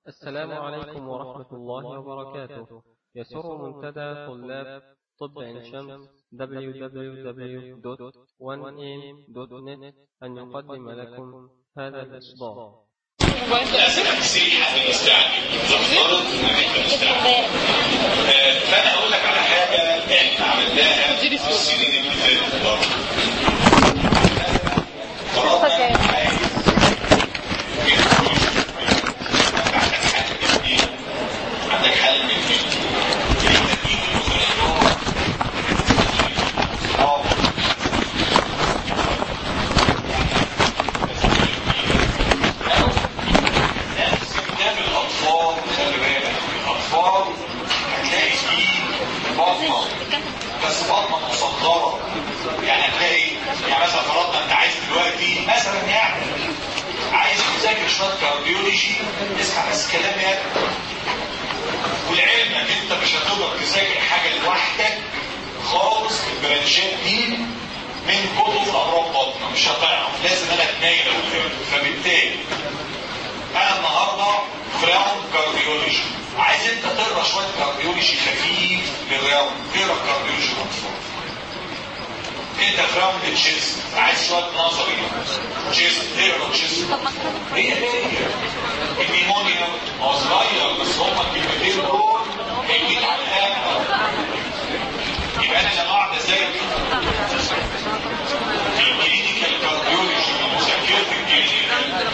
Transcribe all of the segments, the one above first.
السلام عليكم ورحمة الله وبركاته يسر منتدى طلاب طب عين شمس www.1am.net أن يقدم لكم هذا الإصدار أسئلة تسريحة بالمستعجل تفترض إنك مستعجل فأنا أقول لك على حاجة إحنا عملناها في السنين اللي فاتت برضه فرضنا عايز عندك حل من اثنين نفس كتاب الأطفال خلي بالك الأطفال هتلاقي فيه بطنة بس بطنة مصدرة يعني هتلاقي يعني مثلا فرضنا أنت عايز دلوقتي مثلا يعني عايز تذاكر شوية كارديولوجي اسمع بس كلام يعني ولعلمك انت مش هتقدر تذاكر حاجة لوحدك خالص البرانشات دي من كتب امراض بطنه مش هتعرف لازم انا اتنايل قدام فبالتالي انا النهارده في راوند كارديولوجي عايز انت تقرا شويه كارديولوجي خفيف للراوند تقرا كارديولوجي الاطفال انت في راوند تشيست عايز شويه نظري تشيست تقرا تشيست هي هي النيمونيا هو صغير بس هما الكلمتين دول حلوين على الآخر يبقى انا لما اقعد اذاكر الكلينيكال كارديولوجي مذاكره الكلينيكال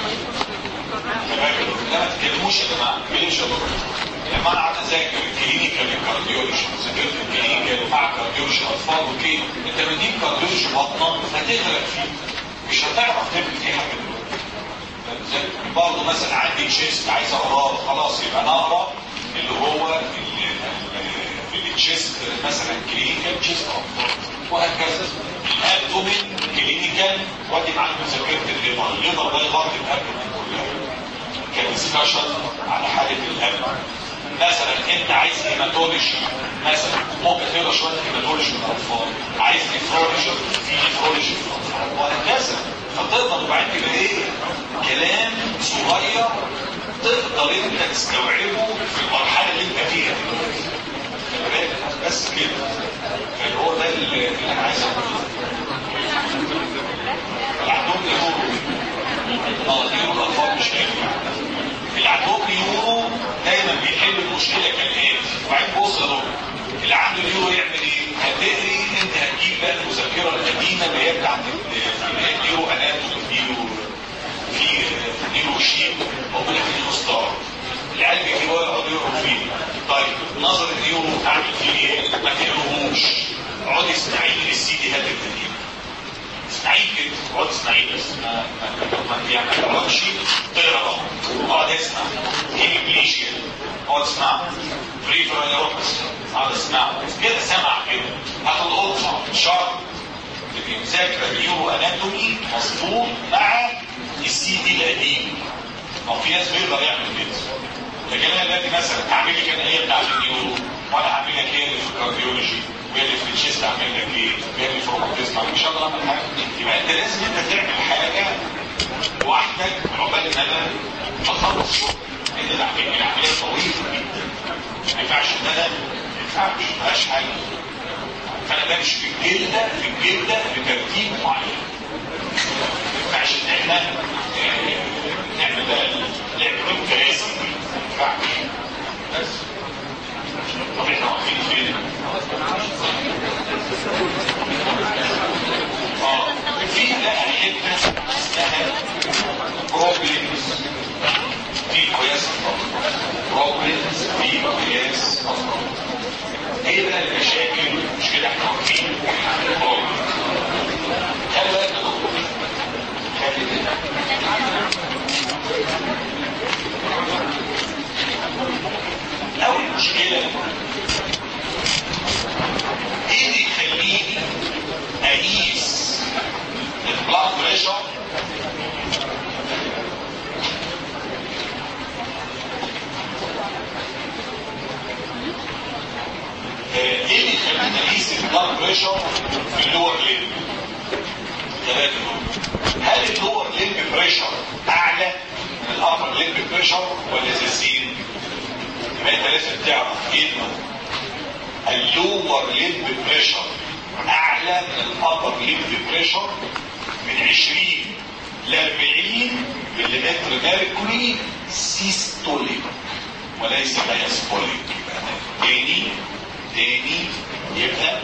لا ما تتكلموش يا جماعه ما تتكلمش يا دكتور لما انا قاعد اذاكر الكلينيكال كارديولوجي مذاكره الكلينيكال مع كارديولوجي اطفال وكده انت بتجيب كارديولوجي بطنه هتغرق فيه مش هتعرف تعمل فيه حاجه دلوقتي برضه مثلا عندي تشيست عايز اقراه خلاص يبقى انا اقرا اللي هو التشيست مثلا كلينيكال تشيست وهكذا الابدومين كلينيكال وادي معاك مذاكره الليفر الليفر ده يغطي الابدومين كلها كديسكشن على حاله القلب مثلا انت عايز هيماتولوجي مثلا ممكن تقرا شويه هيماتولوجي في الاطفال عايز نفرولوجي في نفرولوجي في الاطفال وهكذا فتقدر وبعدين تبقى ايه كلام صغير تقدر انت تستوعبه في المرحله اللي انت فيها بس كده فهو ده اللي انا عايز اقوله العدوم يورو اه يورو الاطفال مش كده العدوم يورو دايما بيحل المشكله كالاتي وبعدين بص يا دكتور اللي عنده اليورو يعمل ايه؟ هتقري انت هتجيب بقى المذكره القديمه اللي هي بتاعت النيورو اناتومي النيورو في نيورو شيت موجوده في النيورو ستار العيال بيجيبوها يقعدوا يقروا فيه طيب نظر النيورو اعمل فيه ايه؟ ما تقروهوش اقعد اسمعي لي السي دي هات القديم اسمعي كده اقعد اسمعي بس ما ما يعني ما تقعدش تقرا اقعد اسمع في انجليزي اقعد اسمع بريفر يا رب اقعد اسمع كده سمع كده هتلقطها شرط اللي بيذاكر النيورو اناتومي مظبوط مع السي دي القديم او في ناس بيقدر يعمل كده لكن انا دلوقتي مثلا هعمل لك انا ايه بتاعت النيورو وانا هعمل لك ايه في الكارديولوجي وايه اللي في الشيست هعمل لك ايه وايه اللي في الروماتيزم مش هقدر اعمل حاجه يبقى انت لازم انت تعمل حاجه لوحدك عقبال ان انا اخلص شغل لان العمليه العمليه طويله جدا ما ينفعش ان انا ما ينفعش ما فيهاش حاجه فانا بمشي في الجلده في الجلده بترتيب معين ما ينفعش ان احنا نعمل بقى لعب كراسي ما ينفعش بس طب احنا واقفين فين؟ اه في بقى حته اسمها بروبلمز في قياس بروبلمز في قياس ايه بقى المشاكل مش كده احنا واقفين خلي بالك خلي بالك اول مشكله ايه اللي يخليني اقيس البلاد بريشر ايه اللي يخليني اقيس البلاد بريشر في اللور ليمب ثلاثه دول هل اللور ليمب بريشر اعلى من الابر ليمب بريشر ولا زي السين تعرف انه اللور ليمب بريشر اعلى من الابر ليمب بريشر من 20 ل 40 ملم ميركوري سيستوليك وليس دايسبوليك تاني تاني يبقى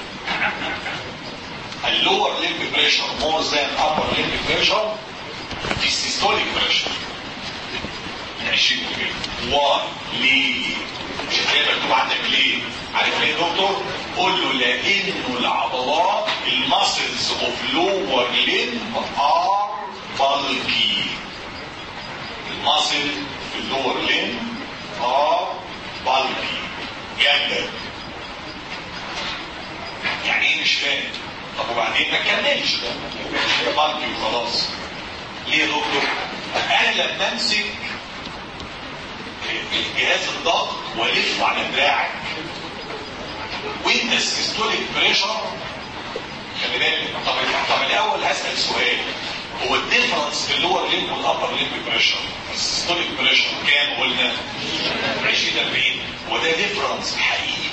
اللور ليمب بريشر مور ذان ابر ليمب بريشر في السيستوليك بريشر من 20 ل واي ليه؟ مش هتلاقي مكتوب عندك ليه؟ عارف ليه يا دكتور؟ قول له لانه العضلات الماسلز اوف لور ليمب ار بالكي الماسل في اللور ليمب ار بالكي جامده يعني ايه مش فاهم طب وبعدين ما كملش ده بالكي وخلاص ليه يا دكتور انا لما امسك الجهاز الضغط والفه على دراعك وانت السيستوليك بريشر خلي بالك طب طب الاول هسال سؤال هو الديفرنس في اللور ليمب والابر ليمب بريشر السيستوليك بريشر كام قلنا 20 40 هو ده ديفرنس حقيقي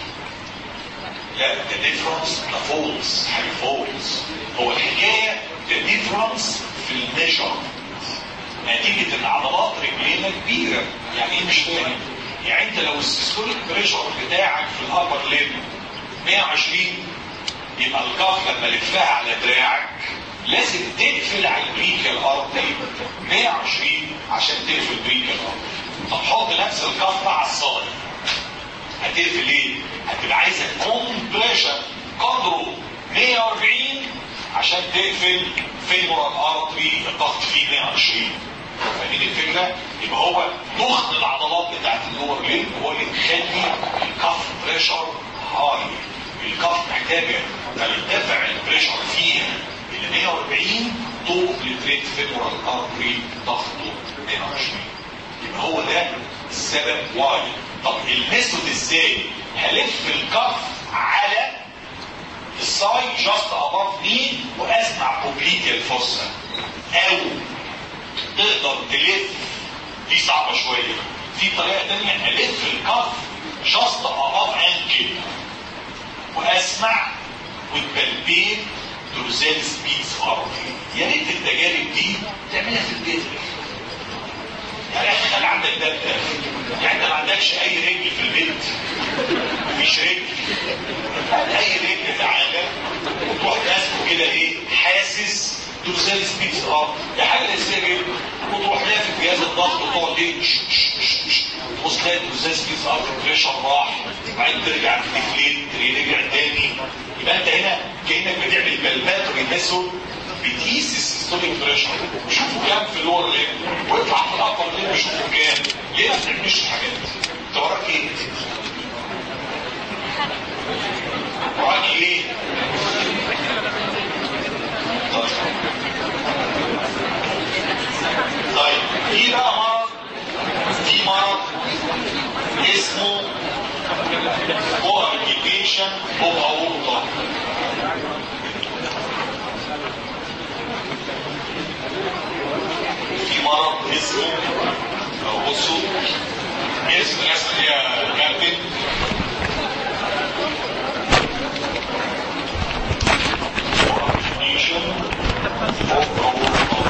لا ده ديفرنس ده فولس حاجه فولس هو الحكايه ده ديفرنس في الميجر نتيجة ان عضلات رجلينا كبيرة يعني ايه مش فاهم يعني انت لو السيستوليك بريشر بتاعك في الابر ليم 120 يبقى الكف لما لفها على دراعك لازم تقفل على البريكال ارتري 120 عشان تقفل البريكال ارتري طب حط نفس الكف على الصدر هتقفل ايه؟ هتبقى عايزه كومبريشن قدره 140 عشان تقفل فيمورال ارتري الضغط فيه 120 فاهمين الفكره؟ يبقى هو ضغط العضلات بتاعت اللور ليمب هو اللي بيخلي الكف بريشر هاي الكف محتاجه ترتفع البريشر فيها الى 140 توبليتريت فيمورال ارتري ضغطه 120 يبقى هو ده السبب واي طب الميثود ازاي؟ هلف الكف على السايد جاست اباف ني واسمع اوبليكيال فوسا او تقدر تلف دي صعبة شوية في طريقة تانية الف الكف جاست اباف انكل واسمع والبلبين دورزال سبيدز ارضي يا ريت التجارب دي تعملها في البيت يعني احنا كان عندك ده يعني انت ما عندكش اي رجل في البيت مفيش رجل اي رجل تعالى وتروح ماسكه كده ايه حاسس دورزال سبيدز اه دي حاجه اساسيه جدا وتروح لافف جهاز الضغط وتقعد ايه تبص تلاقي دورزال سبيدز اه البريشر راح وبعدين ترجع تفليت رجع تاني يبقى انت هنا كانك بتعمل بلبات ميثود بتقيس السيستوليك بريشر وشوفوا كام في اللور ليم واطلع في الابر ليم شوفوا كام ليه ما بتعملش الحاجات دي؟ انت وراك ايه؟ وراك ايه؟ طيب في بقى مرض في مرض اسمه coagulation of aorta في مرض اسمه لو بصوا اسم اسم يا كابتن coagulation of aorta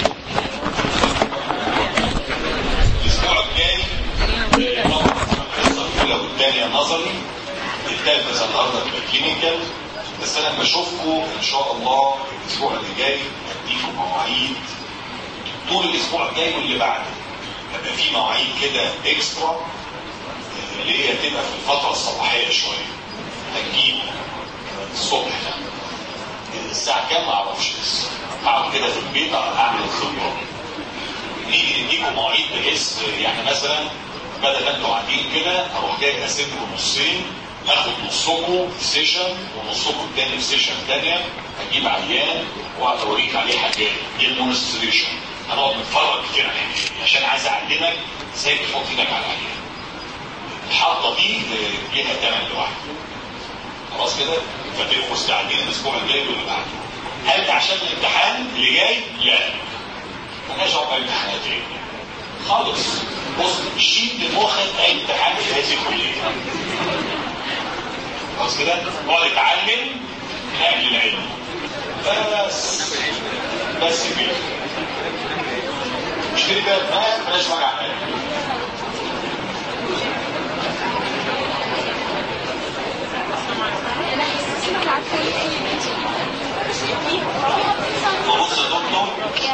الاسبوع الجاي الحصه الاولى والثانيه نظري الثالثه النهارده تبقى كلينيكال بس انا لما اشوفكم ان شاء الله الاسبوع اللي جاي اديكم مواعيد طول الاسبوع الجاي واللي بعده هيبقى في مواعيد كده اكسترا اللي هي تبقى في الفتره الصباحيه شويه هتجيب الصبح الساعه كام ما اعرفش لسه هقعد كده في البيت اعمل الخطه نيجي نديكم مواعيد بحيث يعني مثلا بدل ما انتوا قاعدين كده اروح جاي قاسمكم نصين اخد نصكم في سيشن ونصكم التاني في سيشن تانية اجيب عيان واقعد اوريك عليه حاجات دي المونستريشن هنقعد نتفرج كتير على الحاجات دي عشان عايز اعلمك ازاي تحط ايدك على العيان الحلقه دي ليها ثمن لوحده خلاص كده فتبقوا مستعدين الاسبوع الجاي واللي بعده هل ده عشان الامتحان اللي جاي؟ لا مالناش عقبال امتحانات ايه خالص بص شيل لمخك اي امتحان في هذه الكليه خلاص كده اقعد اتعلم لاجل العلم بس بس كده اشتري بقى ما بلاش وجع قلب فبص يا دكتور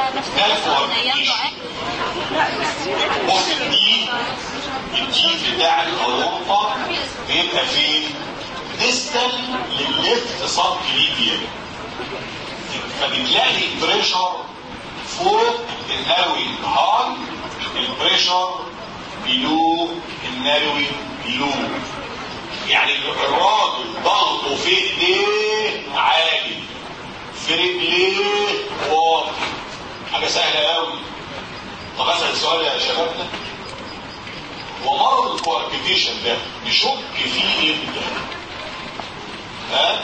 بص الدي الدي بتاع الاوروبا بيبقى فين؟ ديستال للليفت سب كليديان فبتلاقي البريشر فوق الناروي هاي البريشر بيلو الناروي بيلو يعني الراجل ضغطه في ايديه عالي في رجليه واطي حاجه سهله قوي طب اسال سؤال يا شبابنا هو مرض الكواركتيشن ده نشك فيه امتى؟ ها؟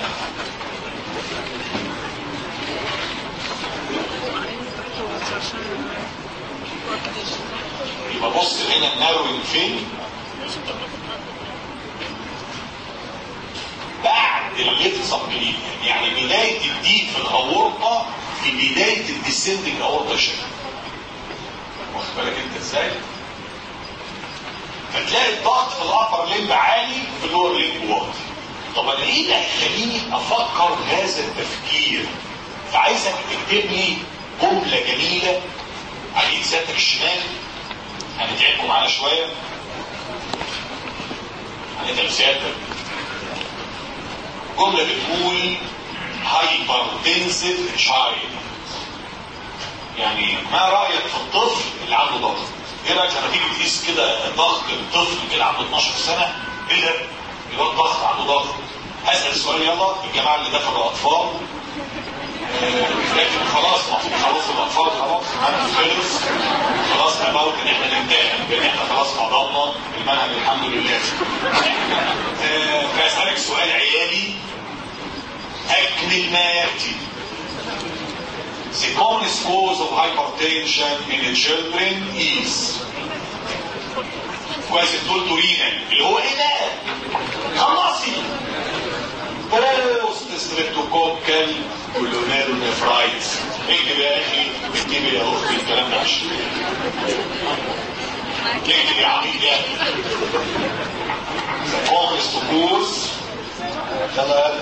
يبقى بص هنا الناروين فين؟ بعد الليفت سبكليد يعني بداية الديك في الأورطة في بداية الديسندنج أورطة شيء واخد بالك انت ازاي؟ فتلاقي الضغط في الأبر ليمب عالي في اللور ليمب واطي طب انا ايه اللي هيخليني افكر هذا التفكير؟ فعايزك تكتب لي جملة جميلة على ايد سيادتك الشمال هنتعبكم معانا شوية هنتعب سيادتك جملة بتقول هايبرتنسيف تشايلد يعني ما رأيك في الطفل اللي عنده ضغط؟ ايه رأيك لما تيجي تقيس كده ضغط الطفل كده عنده 12 سنة ايه ده؟ يبقى الضغط عنده ضغط اسأل السؤال يلا الجماعة اللي دخلوا أطفال لكن خلاص المفروض خلاص الاطفال خلاص المنهج خلص خلاص نبوت ان احنا نمتحن لان احنا خلاص قضمنا المنهج الحمد لله آه، فاسالك سؤال عيالي اكمل ما ياتي The commonest cause of hypertension in the children is كويس الدول تورينا اللي هو ايه ده؟ خلصي بوست ستريبتوكوكال كولونيرو نفرايتس اكتب يا اخي اكتب يا اختي الكلام ده عشان اكتب يا عميد يا كومنست كوز يلا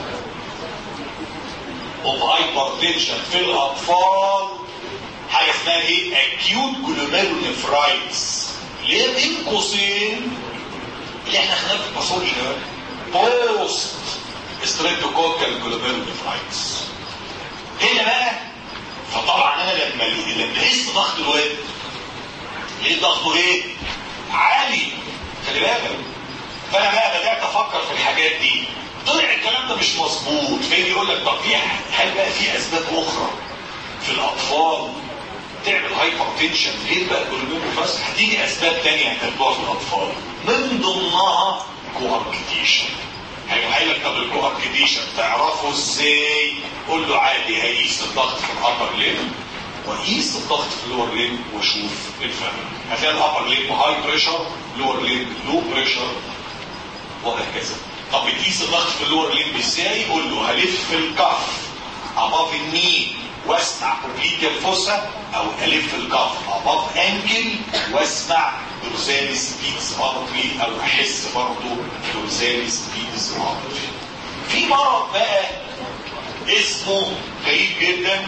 اوف هايبرتنشن في الاطفال حاجه اسمها ايه؟ اكيوت كولونيرو نفرايتس ليه بين قوسين اللي احنا خدناه في الباثولوجي ده بوست ستريبتوكوكال كولوميرونيفرايتس هنا بقى فطبعا انا لما لما قست ضغط الواد لقيت ضغطه ايه؟ عالي خلي بالك فانا بقى بدات افكر في الحاجات دي طلع الكلام ده مش مظبوط فين يقول لك طب في هل بقى في اسباب اخرى في الاطفال تعمل هايبر تنشن غير بقى كولوميرونيفرايتس هتيجي اسباب تانية هتتبعها في الاطفال من ضمنها كواركتيشن هيقول لك طب الكواركتيشن تعرفه ازاي؟ قول له عادي هيقيس الضغط في الابر ليم وقيس الضغط في اللور ليم وشوف الفرق هتلاقي الابر ليم هاي بريشر لور ليم لو بريشر وهكذا طب بتقيس الضغط في اللور ليم ازاي؟ قول له هلف الكف اباف الني واسمع اوبليكال فوسا او الف الكف اباف انكل واسمع دورساليس بيتس مارتري او احس برضه دورساليس بيتس مارتري في مرض بقى اسمه غريب جدا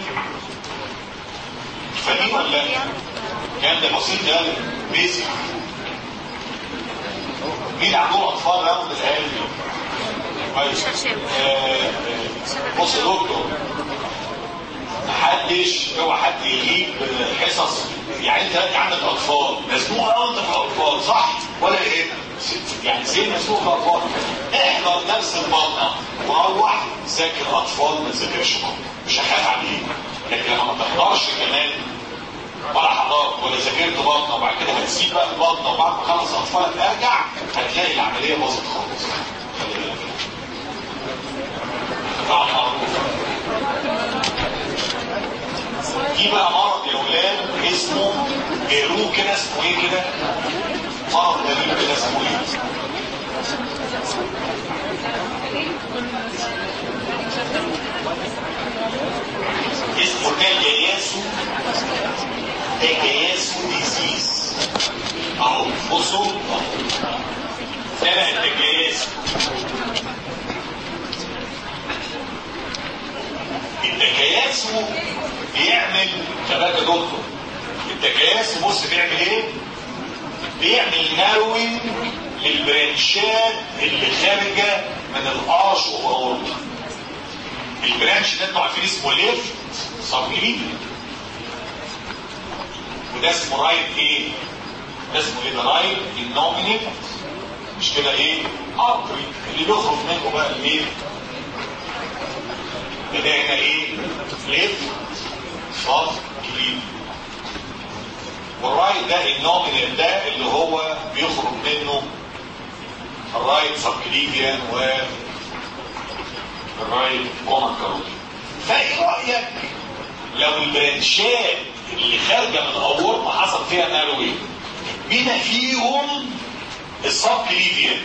فاهمين ولا لا؟ الكلام ده بسيط ده بيزك مين عنده اطفال راوند العيال كويس آه، بص يا دكتور محدش اوعى حد يجيب حصص يعني انت دلوقتي عندك اطفال مسموع قوي انت في الاطفال صح ولا ايه؟ يعني زي مسموع في الاطفال احضر درس البطنه وروح ذاكر اطفال ما تذاكرش بطنه مش هخاف عليك لكن لما ما تحضرش كمان ولا حضرت ولا ذاكرت بطنه وبعد كده هتسيب بقى البطنه وبعد ما تخلص اطفالك ارجع هتلاقي العمليه باظت خالص خلي بالك طبعا معروف في بقى مرض يا ولاد اسمه جيروه كده اسمه ايه كده مرض غريب كده اسمه ايه اسمه تاجياسو تاجياسو ديزيز اهو بصوا ده بقى التاجياسو التكياسو بيعمل شباب يا دكتور التكياسو بص بيعمل ايه بيعمل ناروين للبرانشات اللي خارجه من القرش والاورطه البرانش ده انتوا عارفين اسمه ليفت سبكليبي وده اسمه رايت ايه ده اسمه ايه ده رايت النومينيت مش كده ايه ارتري اللي بيخرج منه بقى الايه ده هنا ايه ليفت صاد كليب والرايت ده النومينال ده اللي هو بيخرج منه الرايت سبكليفيان و الرايت كومن كاروتي فايه رايك لو البرانشات اللي خارجه من الاورطه حصل فيها نالوي بما فيهم السبكليفيان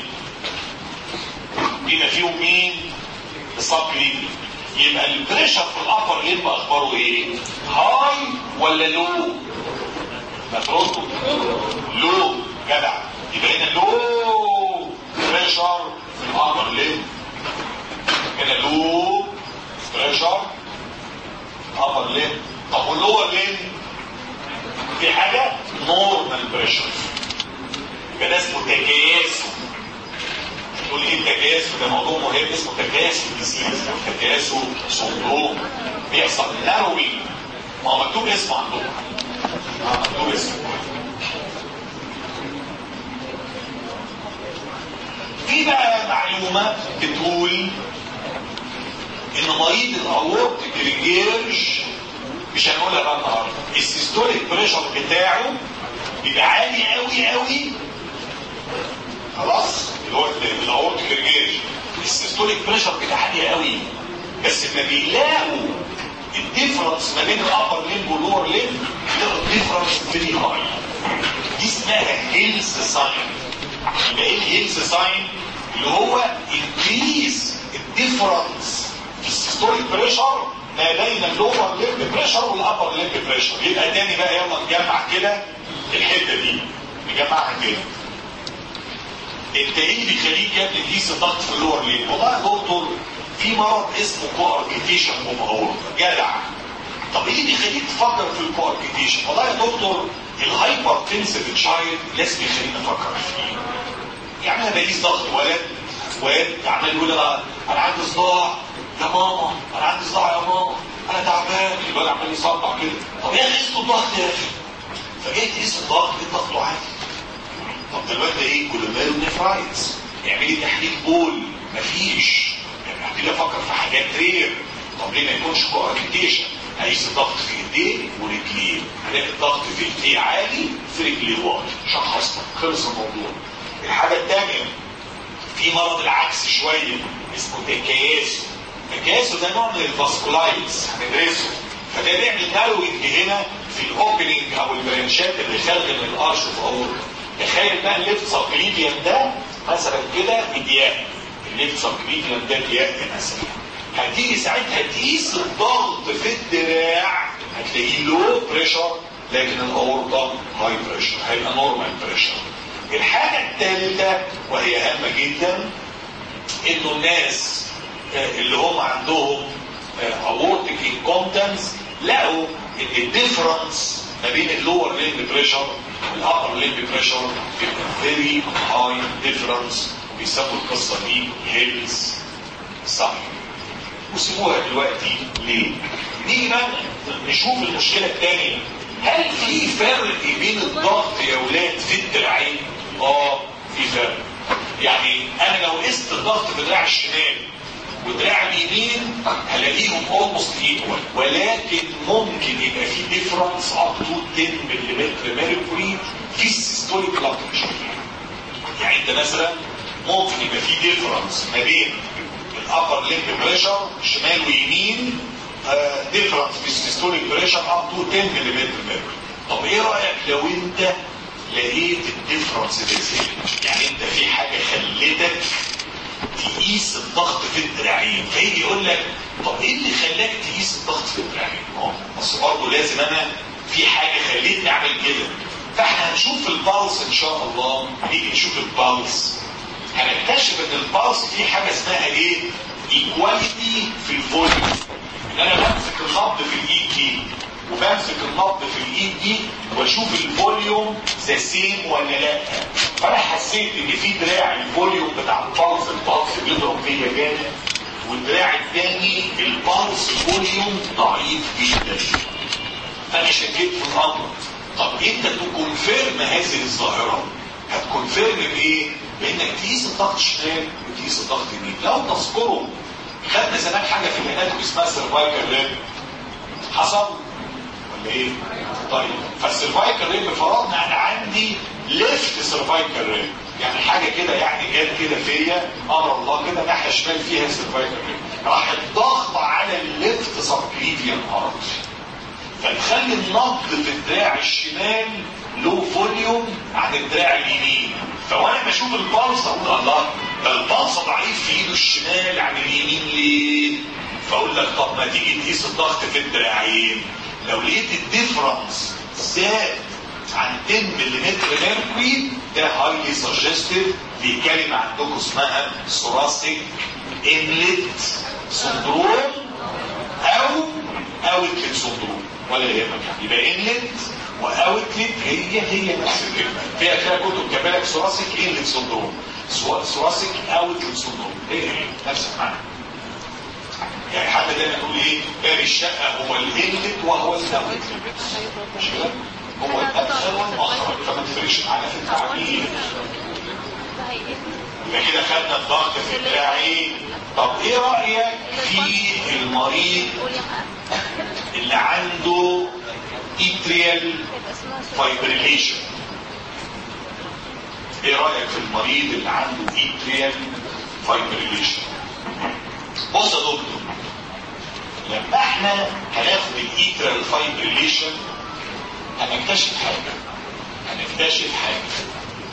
بما فيهم مين السبكليفيان يبقى البريشر في الابر ليمب اخباره ايه هاي ولا لو ما تردوا لو جدع يبقى هنا لو بريشر في الابر ليمب هنا لو بريشر ابر ليمب طب واللور ليمب في حاجه نورمال بريشر يبقى ده اسمه تكياسو تقول ايه التكاسل ده موضوع مهم اسمه تكاسل ديزيز او تكاسل سندروم بيحصل نروي ما هو مكتوب اسمه عندهم اه مكتوب اسمه في بقى معلومة بتقول ان مريض الاورتيك ريجيرج مش هنقولها بقى النهارده السيستوليك بريشر بتاعه بيبقى عالي قوي قوي خلاص اللي هو الاورتيك ريجيرج السيستوليك بريشر بتاعه عالي قوي بس لما بيلاقوا الديفرنس ما بين الابر ليمب واللور ليمب بيلاقوا الديفرنس فيري هاي دي اسمها هيلث ساين يبقى ايه الهيلث ساين اللي هو انكريز الديفرنس في السيستوليك بريشر ما بين اللور ليمب بريشر والابر ليمب بريشر يبقى تاني بقى يلا نجمع كده الحته دي نجمعها كده انت ايه اللي بيخليك يا ابني تقيس الضغط في اللور ليه؟ والله يا دكتور في مرض اسمه كواركيتيشن جمهور جدع طب ايه اللي بيخليك تفكر في الكواركيتيشن؟ والله يا دكتور الهايبر تنسيف تشايلد لازم يخليني افكر فيه يعني انا بقيس ضغط ولد ولد عمال يقول انا انا عندي صداع يا ماما انا عندي صداع يا ماما انا تعبان الولد عمال يصدع كده طب ايه قيس الضغط يا اخي؟ فجاي تقيس الضغط لقيت ضغطه عالي طب دلوقتي ايه كولوميرو نفرايتس اعملي تحليل بول مفيش يعني هبتدي افكر في حاجات رير طب ليه ما يكونش كواركتيشن هيقيس الضغط في ايديه ورجليه هلاقي الضغط في ايديه عالي في رجليه واطي شخصنا خلص الموضوع الحاجه الثانيه في مرض العكس شويه اسمه تكياسو تكياسو ده نوع من الفاسكولايتس هندرسه فده بيعمل ناروينج هنا في الاوبننج او البرانشات اللي خارجه من الارش في اورطه تخيل بقى الليفت سبكليفيان ده مثلا كده ضيق الليفت سبكليفيان ده ضيق مثلا هتيجي ساعتها تقيس الضغط في الدراع هتلاقيه لو بريشر لكن الاورطه هاي بريشر هيبقى نورمال بريشر الحاجه الثالثه وهي هامه جدا انه الناس اللي هم عندهم اورتيك انكومتنس لقوا ان الديفرنس ما بين اللور ليمب بريشر والابر ليمب بريشر بيبقى فيري هاي ديفرنس وبيسموا القصه دي هيلز صح وسيبوها دلوقتي ليه؟ نيجي بقى نشوف المشكله الثانيه هل في فرق بين الضغط يا ولاد في الدراعين؟ اه في فرق يعني انا لو قست الضغط في دراع الشمال ودراع اليمين هلاقيهم اولموست ايكوال ولكن ممكن يبقى في ديفرنس اب تو 10 ملم ميركوري في السيستوليك بلاد بريشر يعني انت مثلا ممكن يبقى في ديفرنس ما بين الابر ليمب بريشر شمال ويمين ديفرنس في السيستوليك بريشر اب تو 10 ملم ميركوري طب ايه رايك لو انت لقيت الديفرنس ده ازاي يعني انت في حاجه خلتك تقيس الضغط في الدراعين فيجي يقول لك طب ايه اللي خلاك تقيس الضغط في الدراعين اه بس برضه لازم انا في حاجه خلتني اعمل كده فاحنا هنشوف البالس ان شاء الله نيجي نشوف البالس هنكتشف ان البالس في حاجه اسمها ايه ايكواليتي في الفوليوم ان انا بمسك النبض في الايد دي وبمسك النبض في الايد دي واشوف الفوليوم ذا سيم ولا لا فانا حسيت ان في دراع الفوليوم بتاع البالس البالس بيضرب فيا جامد والدراع الثاني البالس فوليوم ضعيف جدا فانا شكيت في الامر طب انت تكونفيرم هذه الظاهره هتكونفيرم بايه؟ بانك تقيس الضغط شمال وتقيس الضغط يمين لو تذكروا خدنا زمان حاجه في الاناتومي اسمها سيرفايكال ريب حصل ولا ايه؟ طيب فالسيرفايكال ريب فرضنا انا عندي ليفت سيرفايكال ريب يعني حاجه كده يعني جت كده فيا امر الله كده ناحيه شمال فيها سيرفايكال ريب راحت ضاغطه على الليفت سبكليفيان ارض فتخلي النبض في الدراع الشمال له فوليوم عن الدراع اليمين فوانا بشوف البلصه اقول الله ده البلصه ضعيف في ايده الشمال عن اليمين ليه؟ فاقول لك طب ما تيجي تقيس الضغط في الدراعين لو لقيت الديفرنس زاد عن 10 ملم ميركوري ده هايلي سجستيف دي كلمه عندكم اسمها ثوراسيك انلت سندروم او اوتلت سندروم ولا يهمك يبقى انلت واوتلت هي هي نفس الكلمه فيها فيها كتب كبالك ثوراسيك انلت سندروم ثوراسيك اوتلت سندروم هي هي نفس المعنى يعني حتى دايما نقول ايه باب الشقه هو الانلت وهو الاوتلت مش كده؟ هو الادخل والمخرج فما تفرقش معانا في التعبير يبقى كده خدنا الضغط في الدراعين طب ايه رايك في المريض اللي عنده اتريال فايبريليشن ايه رايك في المريض اللي عنده اتريال فايبريليشن بص يا دكتور لما احنا هناخد الاتريال فايبريليشن هنكتشف حاجه هنكتشف حاجه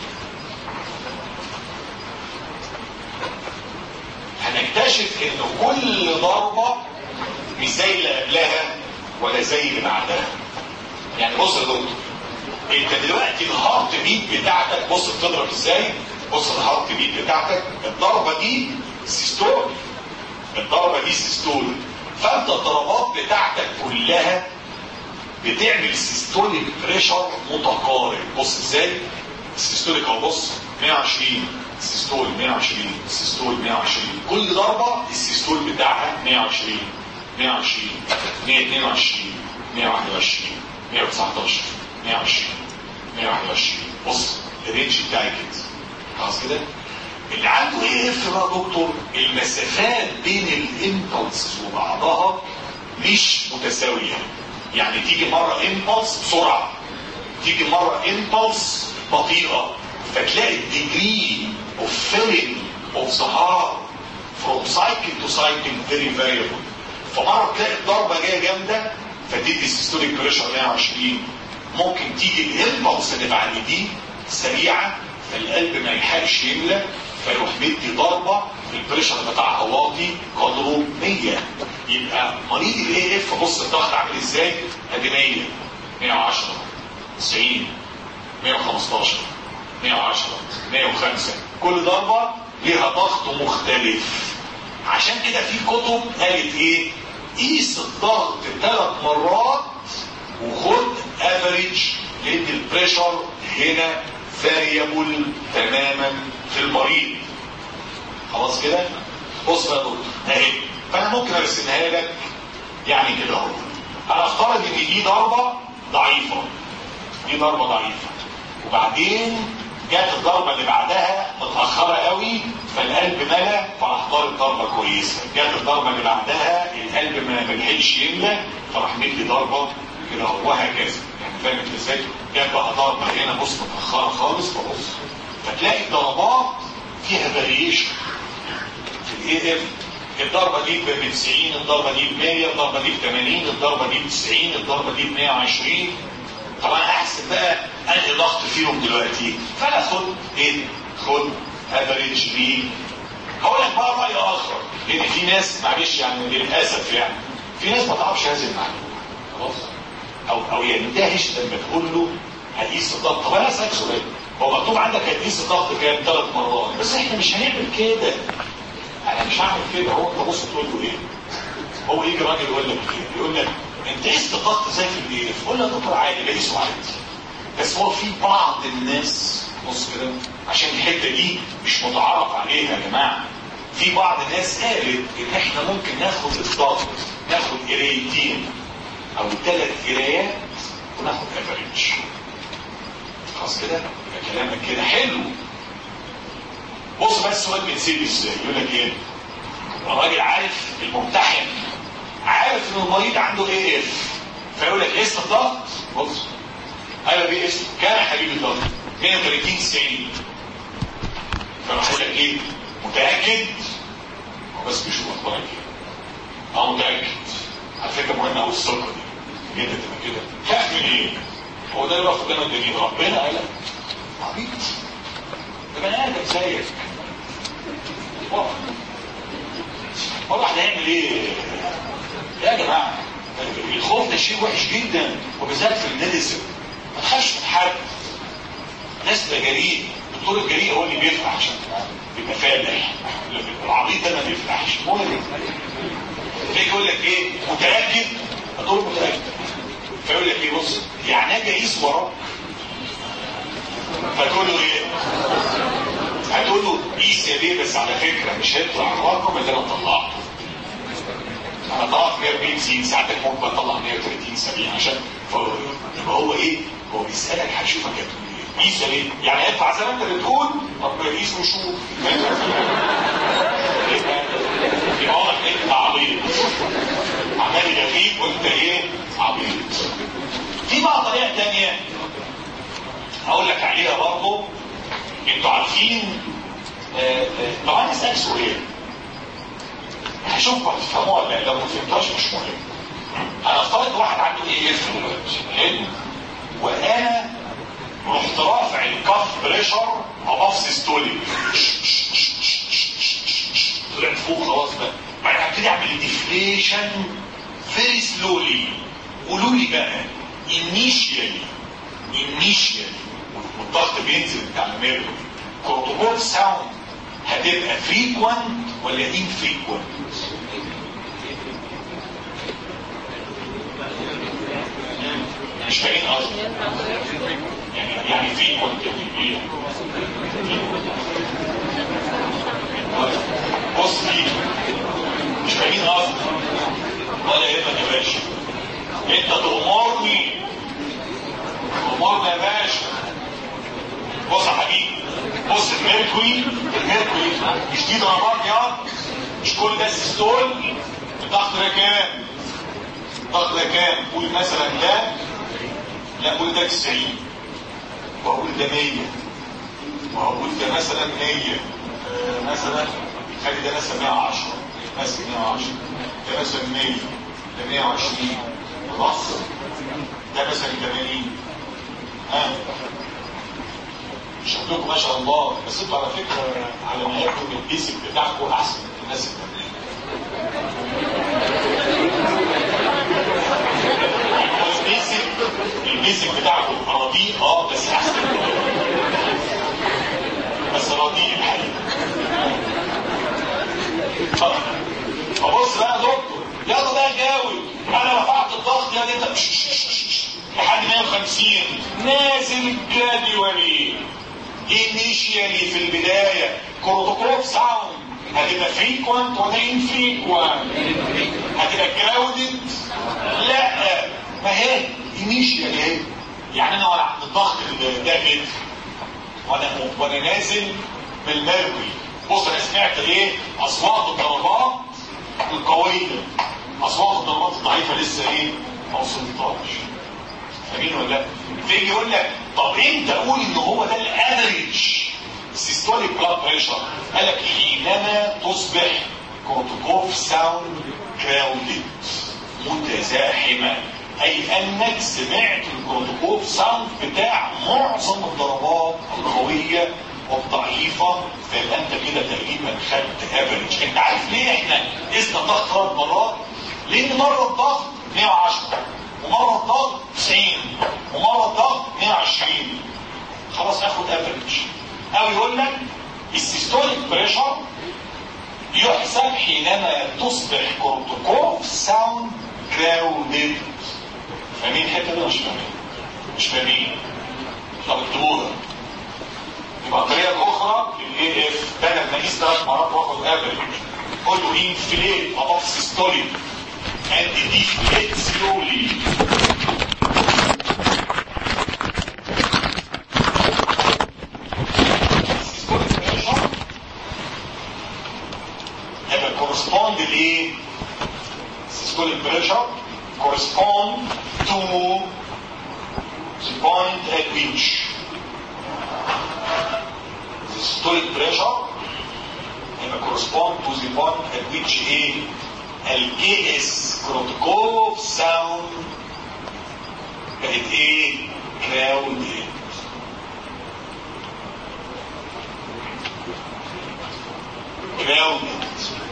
هنكتشف ان كل ضربة مش زي اللي قبلها ولا زي اللي بعدها يعني بص يا دكتور انت دلوقتي الهارت بيت بتاعتك بص بتضرب ازاي بص الهارت بيت بتاعتك الضربة دي سيستول الضربة دي سيستول فانت الضربات بتاعتك كلها بتعمل سيستوليك بريشر متقارب بص ازاي السيستوليك اهو بص 120 سيستول 120 سيستول 120 كل ضربة السيستول بتاعها 120 120 122 121 119 120 121 بص الرينج بتاعي كده خلاص كده اللي عنده ايه اف بقى دكتور المسافات بين الامبلسز وبعضها مش متساويه يعني تيجي مره امبلس بسرعه تيجي مره امبلس بطيئه فتلاقي الديجري of filling of the heart from cycle to cycle very variable فمرة تلاقي الضربة جاية جامدة فتدي سيستوليك بريشر 120 ممكن تيجي الامبلس اللي بعد دي سريعة فالقلب ما يلحقش يملى فيروح مدي ضربة البريشر بتاعها واطي قدره 100 يبقى مريض الاي اف بص الضغط عامل ازاي؟ ادي 100 110 90 115 110 105 كل ضربة ليها ضغط مختلف عشان كده في كتب قالت ايه قيس الضغط ثلاث مرات وخد افريج لان البريشر هنا فاريبل تماما في المريض خلاص كده بص بقى دكتور اهي فانا ممكن ارسمها لك يعني كده اهو انا افترض ان دي ضربه ضعيفه دي ضربه ضعيفه وبعدين جت الضربة اللي بعدها متأخرة قوي فالقلب ملا فراح ضارب ضربة كويسة جت الضربة اللي بعدها القلب ما ملحقش يملى فراح مدي ضربة كده وهكذا يعني فاهم انت ازاي؟ جت بقى ضربة هنا بص متأخرة خالص فبص فتلاقي الضربات فيها فاريشن في الاي اف الضربه دي ب 90 الضربه دي ب 100 الضربه دي ب 80 الضربه دي ب 90 الضربه دي ب 120 طب انا هحسب بقى انهي ضغط فيهم دلوقتي فانا خد ايه خد افريج بي هقول لك بقى راي اخر لان في ناس معلش يعني للاسف يعني في ناس ما تعرفش هذه المعلومه خلاص او او يندهش لما تقول له هتقيس الضغط طب انا اسالك سؤال هو مكتوب عندك هتقيس الضغط كام ثلاث مرات بس احنا مش هنعمل كده انا مش هعمل كده هو انت بص تقول له ايه هو يجي راجل يقول لك ايه يقول لك انت قست الضغط زي في الايه قول له يا دكتور عادي بقيسه عادي بس هو في بعض الناس بص كده عشان الحته دي مش متعارف عليها يا جماعه في بعض الناس قالت ان احنا ممكن ناخد الضغط ناخد قرايتين او ثلاث قرايات وناخد افريج خلاص كده يبقى كلامك كده حلو بص بس السؤال بيتسال ازاي يقول لك ايه الراجل عارف الممتحن عارف ان المريض عنده ايه اف فيقول لك اسم الضغط بص ايوه بيه اسم كام يا حبيبي الضغط 130 90 فراح يقول لك ايه متاكد هو بس بيشوف اخبارك ايه اه متاكد على فكره مهمه قوي الثقه دي انت تبقى كده خاف من ايه هو ده اللي واقف قدام الدليل ربنا قال عبيط ده بني ادم زيك والله احنا هنعمل ايه يا جماعه الخوف ده شيء وحش جدا وبالذات في الميديسن ما تخافش من حد ناس تبقى جريء الدكتور الجريء هو اللي بيفرح عشان يبقى فالح العبيط ده ما بيفرحش المهم تيجي يقول لك ايه متاكد هتقول متاكد فيقول لك ايه بص يعني اجي اقيس وراك فتقول له ايه هتقول له قيس يا بيه بس على فكره مش هيطلع الرقم اللي انا طلعته انا طلعت 140 سين ساعتك ممكن اطلع 130 70 عشان يبقى هو ايه هو بيسالك هيشوفك هتقول ايه قيس يا بيه يعني هيدفع زي ما انت بتقول طب قيس وشوف يبقى واضح ان انت عبيط عمال يغيب وانت ايه عبيط في بقى طريقه ثانيه هقول لك عليها برضه انتوا عارفين طبعا انا اسالك سؤال هشوفكم هتفهموها ولا لو ما فهمتهاش مش مهم انا افترض واحد عنده ايه اف دلوقتي حلو وانا رحت رافع الكف بريشر اباف سيستوليك طلعت فوق خلاص بقى بعدين هبتدي اعمل ديفليشن فيري سلولي قولوا لي بقى انيشيالي انيشيالي والضغط بينزل بتاع الميرور بروتوكول ساوند هتبقى فريكوانت ولا ان فريكوانت مش فاهمين قصدي يعني يعني فريكوانت ايه بص دي مش فاهمين قصدي ولا يهمك يا باشا انت تأمرني تأمرني يا باشا بص يا حبيبي بص الميركوري الميركوري مش دي ضربات يا مش كل ده سيستول الضغط ده كام الضغط ده كام قول مثلا ده لا قول ده 90 واقول ده 100 واقول ده مثلا 100 آه مثلا خلي ده مثلا 110 مثلا 110 ده مثلا 100 ده 120 خلاص ده مثلا 80 ها آه. شكلكم ما شاء الله بس انتوا على فكره على ما يبدو البيسك بتاعكم احسن من الناس التانيين البيسك البيسك بتاعكم رديء اه بس احسن بس رديء الحقيقه فبص بقى يا دكتور يلا بقى جاوب انا رفعت الضغط يا انت لحد 150 نازل جدولي انيشيالي في البداية كروتوكوب ساوند هتبقى فريكوانت ولا انفريكوانت هتبقى جراودد لا ما هي انيشيالي اهي يعني انا ولا عند الضغط ده كده وانا وانا نازل بالمرمي بص انا سمعت ايه اصوات الضربات القويه اصوات الضربات الضعيفه لسه ايه ما وصلتهاش فاهمين ولا لا؟ فيجي يقول لك طب انت قول ان هو ده الافريج سيستوليك بلاد بريشر قال لك حينما تصبح كروتوكوف ساوند كراودد متزاحمة أي أنك سمعت الكروتوكوف ساوند بتاع معظم الضربات القوية والضعيفة فيبقى أنت كده تقريبا خدت افريج أنت عارف ليه إحنا قسنا الضغط ثلاث مرات؟ لأن مرة الضغط 110 ومرة الضغط 90 ومرة الضغط 120 خلاص اخد افريج او يقول لك السيستوليك بريشر يحسب حينما تصبح كورتوكوف ساوند كراودد فاهمين الحته دي مش فاهمين مش فاهمين طب اكتبوها يبقى الطريقه الاخرى الاي اف بدل ما اقيس ثلاث مرات واخد افريج قول له انفليت above systolic and deflate slowly هيبقى correspond لايه؟ systolic pressure correspond to the point at which the systolic pressure هيبقى correspond to the point at which ايه؟ ال KS كروتوكوف ساوند بقت ايه؟ كراودد كراودد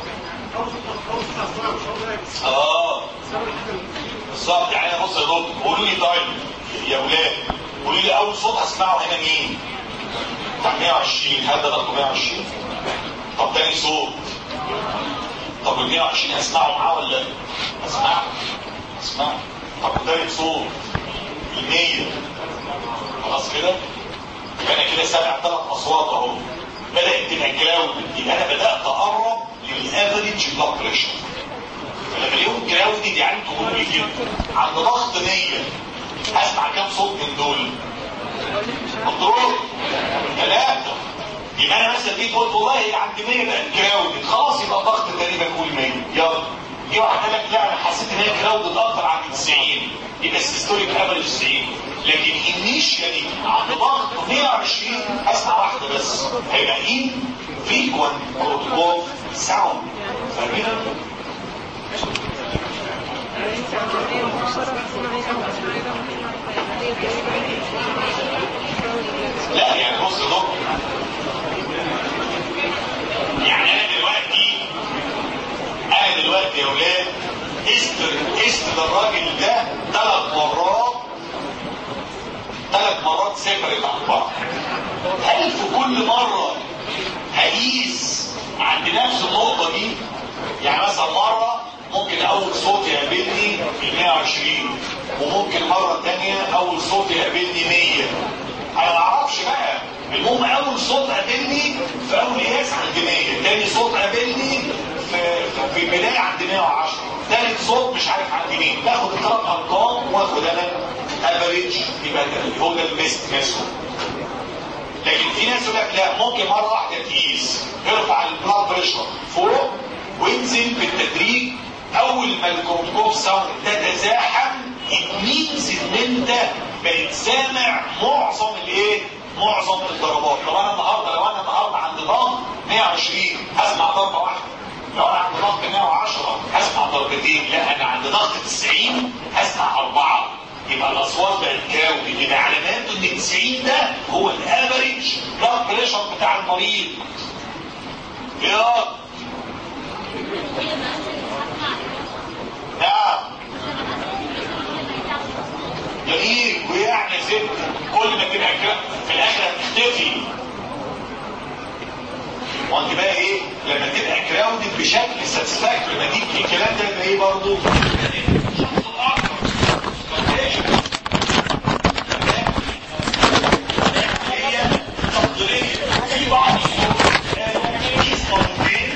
اه بالظبط يعني بص يا دكتور قولوا لي طيب يا ولاد قولوا لي اول صوت هسمعه هنا مين؟ بتاع 120 هل ده ضغطه 120 طب تاني صوت طب ال 120 هسمعه معاه ولا لا؟ هسمعه هسمعه طب تالت صوت ال 100 خلاص كده؟ يبقى انا كده سامع ثلاث اصوات اهو بدات تبقى كراود يبقى انا بدات اقرب للافريج بلاد بريشر فلما اليوم كراودد يعني تقول لي كده عند ضغط 100 هسمع كام صوت من دول؟ كنترول ثلاثه يبقى انا مثلا جيت قلت والله عند 100 بقى كراودد خلاص يبقى الضغط تقريبا كل 100 يلا جه واحد قال لك لا انا حسيت ان هي كراودد اكتر عند 90 يبقى السيستوليك افريج 90 لكن انيشيالي عند ضغط 120 اسمع واحده بس هيبقى ايه فريكوانت بروتوكول ساوند فاهمين؟ لا يعني بص يا دكتور يعني انا دلوقتي انا دلوقتي يا ولاد قست قست للراجل ده ثلاث مرات ثلاث مرات سيبريت عن بعض هل في كل مره هقيس عند نفس النقطه دي يعني مثلا مره ممكن اول صوت يقابلني ال 120 وممكن مره ثانيه اول صوت يقابلني 100 انا ما اعرفش بقى المهم اول صوت قابلني في اول قياس عند 100 تاني صوت قابلني في في البدايه عند 110 ثالث صوت مش عارف عند مين باخد الثلاث ارقام واخد انا افريج يبقى ده هو ده البيست ميثود لكن في ناس يقول لك لا ممكن مره واحده تقيس ارفع البلاد بريشر فوق وانزل بالتدريج اول ما الكروتوكوف ساوند تتزاحم مينز ان انت بقيت سامع معظم الايه؟ معظم الضربات لو انا النهارده لو انا النهارده عند ضغط 120 هسمع ضربه واحده لو انا عند ضغط 110 هسمع ضربتين لا انا عند ضغط 90 هسمع اربعه يبقى الاصوات بقت كراودي يبقى علامات ان 90 ده هو الافريج بلاد بريشر بتاع المريض يا نعم جميل ويعني ست كل ما تبقى كده في الاخر هتختفي وانت بقى ايه لما تبقى كراودد بشكل ساتسفاكتوري لما تيجي الكلام ده يبقى ايه برضه هي تفضيليه في بعض الصوت في صوتين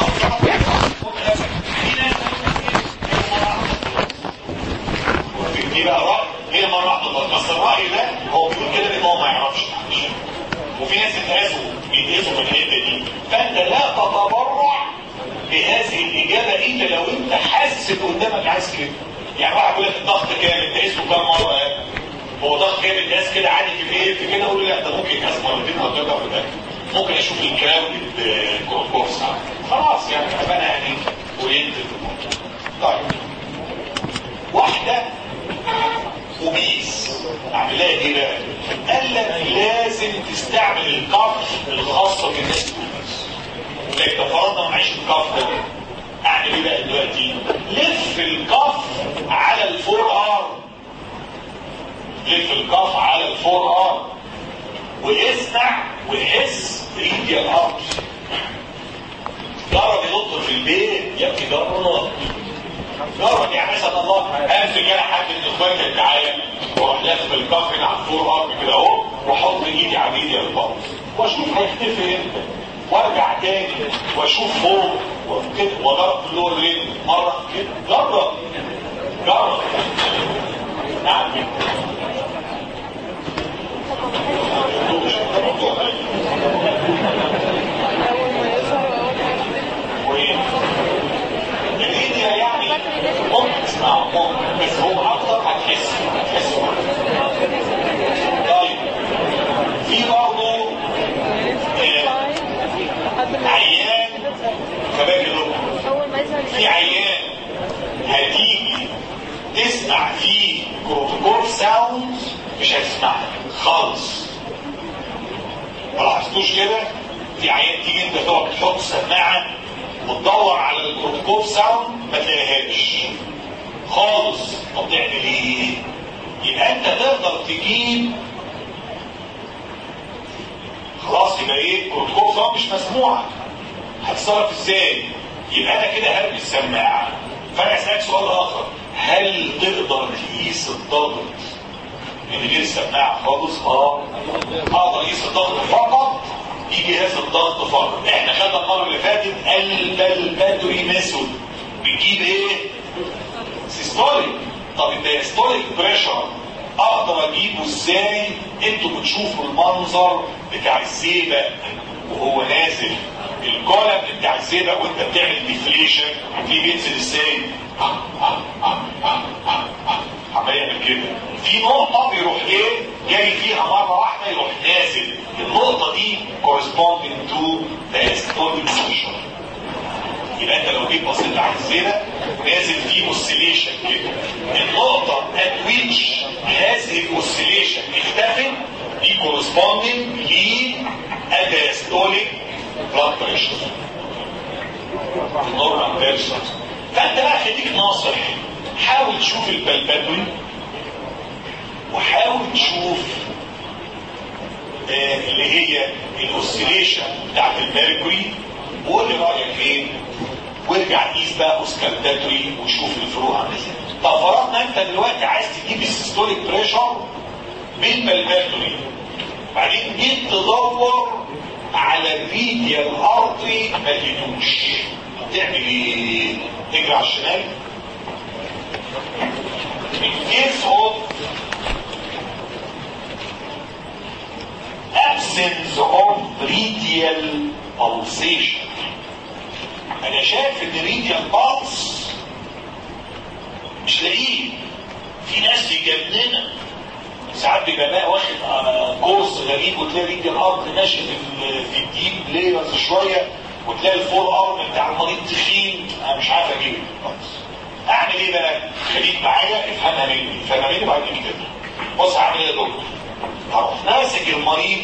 دي بقى رأي هي مرة واحدة بس الرأي ده هو بيقول كده ان هو ما يعرفش وفي ناس اتقاسوا بيتقاسوا في الحتة دي فانت لا تتبرع بهذه الإجابة إلا لو أنت حاسس إن قدامك عايز كده يعني واحد يقول لك الضغط كام انت قيسه كام مرة هو ضغط كام الناس كده عادي في ايه في كده اقول له لا ده ممكن يتقاس مرتين او ثلاثة في الاخر ممكن اشوف الكراودد كورس خلاص يعني انا يعني اورينتد طيب واحده وبيس اعمل لها ايه بقى؟ قال لك لازم تستعمل الكف الخاصه بالناس لكن فرضنا معيش الكف ده اعمل ايه بقى دلوقتي؟ لف الكف على الفور ار لف الكف على الفور ار واسمع وحس ريديال ارت جرب ينط في البيت يا ابني جرب جرب يعني مثلا الله امسك انا حد من اخواتي الدعايه واروح لف الكف هنا على الفور ارم كده اهو واحط ايدي على ايدي البطن واشوف هيختفي امتى وارجع تاني واشوف فوق وكده واجرب في اللور رين مره كده جرب جرب نعم الفيديو يعني ممكن تسمعه ممكن بس هو اكتر هتحس هتحس طيب في برضه عيان شباب دكتور في عيان هتيجي تسمع فيه بروتوكول ساوند مش هتسمعها خالص ما لاحظتوش كده في عيان تيجي انت تقعد تحط سماعه وتدور على البروتوكول ساوند ما تلاقيهاش خالص طب تعمل ايه؟ يبقى انت تقدر تجيب خلاص يبقى ايه البروتوكول ساوند مش مسموعه هتصرف ازاي؟ يبقى انا كده هرمي السماعه فانا اسالك سؤال اخر هل تقدر تقيس الضغط من غير سماعه خالص؟ اه اقدر اقيس الضغط فقط في جهاز الضغط فقط احنا خدنا المره اللي فاتت البلباتوري ميثود بتجيب ايه؟ سيستوليك طب الدايستوليك بريشر اقدر اجيبه ازاي؟ انتوا بتشوفوا المنظر بتاع الزيبق وهو نازل الكولم بتاع الزيبق وانت بتعمل ديفليشن ليه بينزل ازاي؟ عمال يعمل كده في نقطة بيروح ايه جاي فيها مرة واحدة يروح نازل النقطة دي corresponding to the diastolic pressure يبقى انت لو جيت بصيت على الزينة نازل فيه اوسيليشن كده النقطة at which هذه الاوسيليشن اختفت دي corresponding للديastolic blood pressure normal person فانت بقى خليك ناصح حاول تشوف البلباتوري وحاول تشوف آه اللي هي الاوسيليشن بتاعت الميركوري وقول لي رايك ايه وارجع قيس بقى اوسكالتاتوري وشوف الفروق عامله ازاي طب فرضنا انت دلوقتي عايز تجيب السيستوليك بريشر بالبلباتوري بعدين جيت تدور على الريديال ارتري ما لقيتوش تعمل ايه؟ تجري على الشمال in case of absence of radial pulsation انا شايف ان radial pulse مش لاقيه في ناس يجننا ساعات بيبقى بقى واخد كورس غريب وتلاقي رجل الارض ماشي في في الديب لايرز شويه وتلاقي الفور ارم بتاع المريض تخين انا مش عارف اجيبه خالص اعمل ايه بقى؟ خليك معايا افهمها مني افهمها مني وبعدين اكتبها بص هعمل ايه يا دكتور؟ هروح ماسك المريض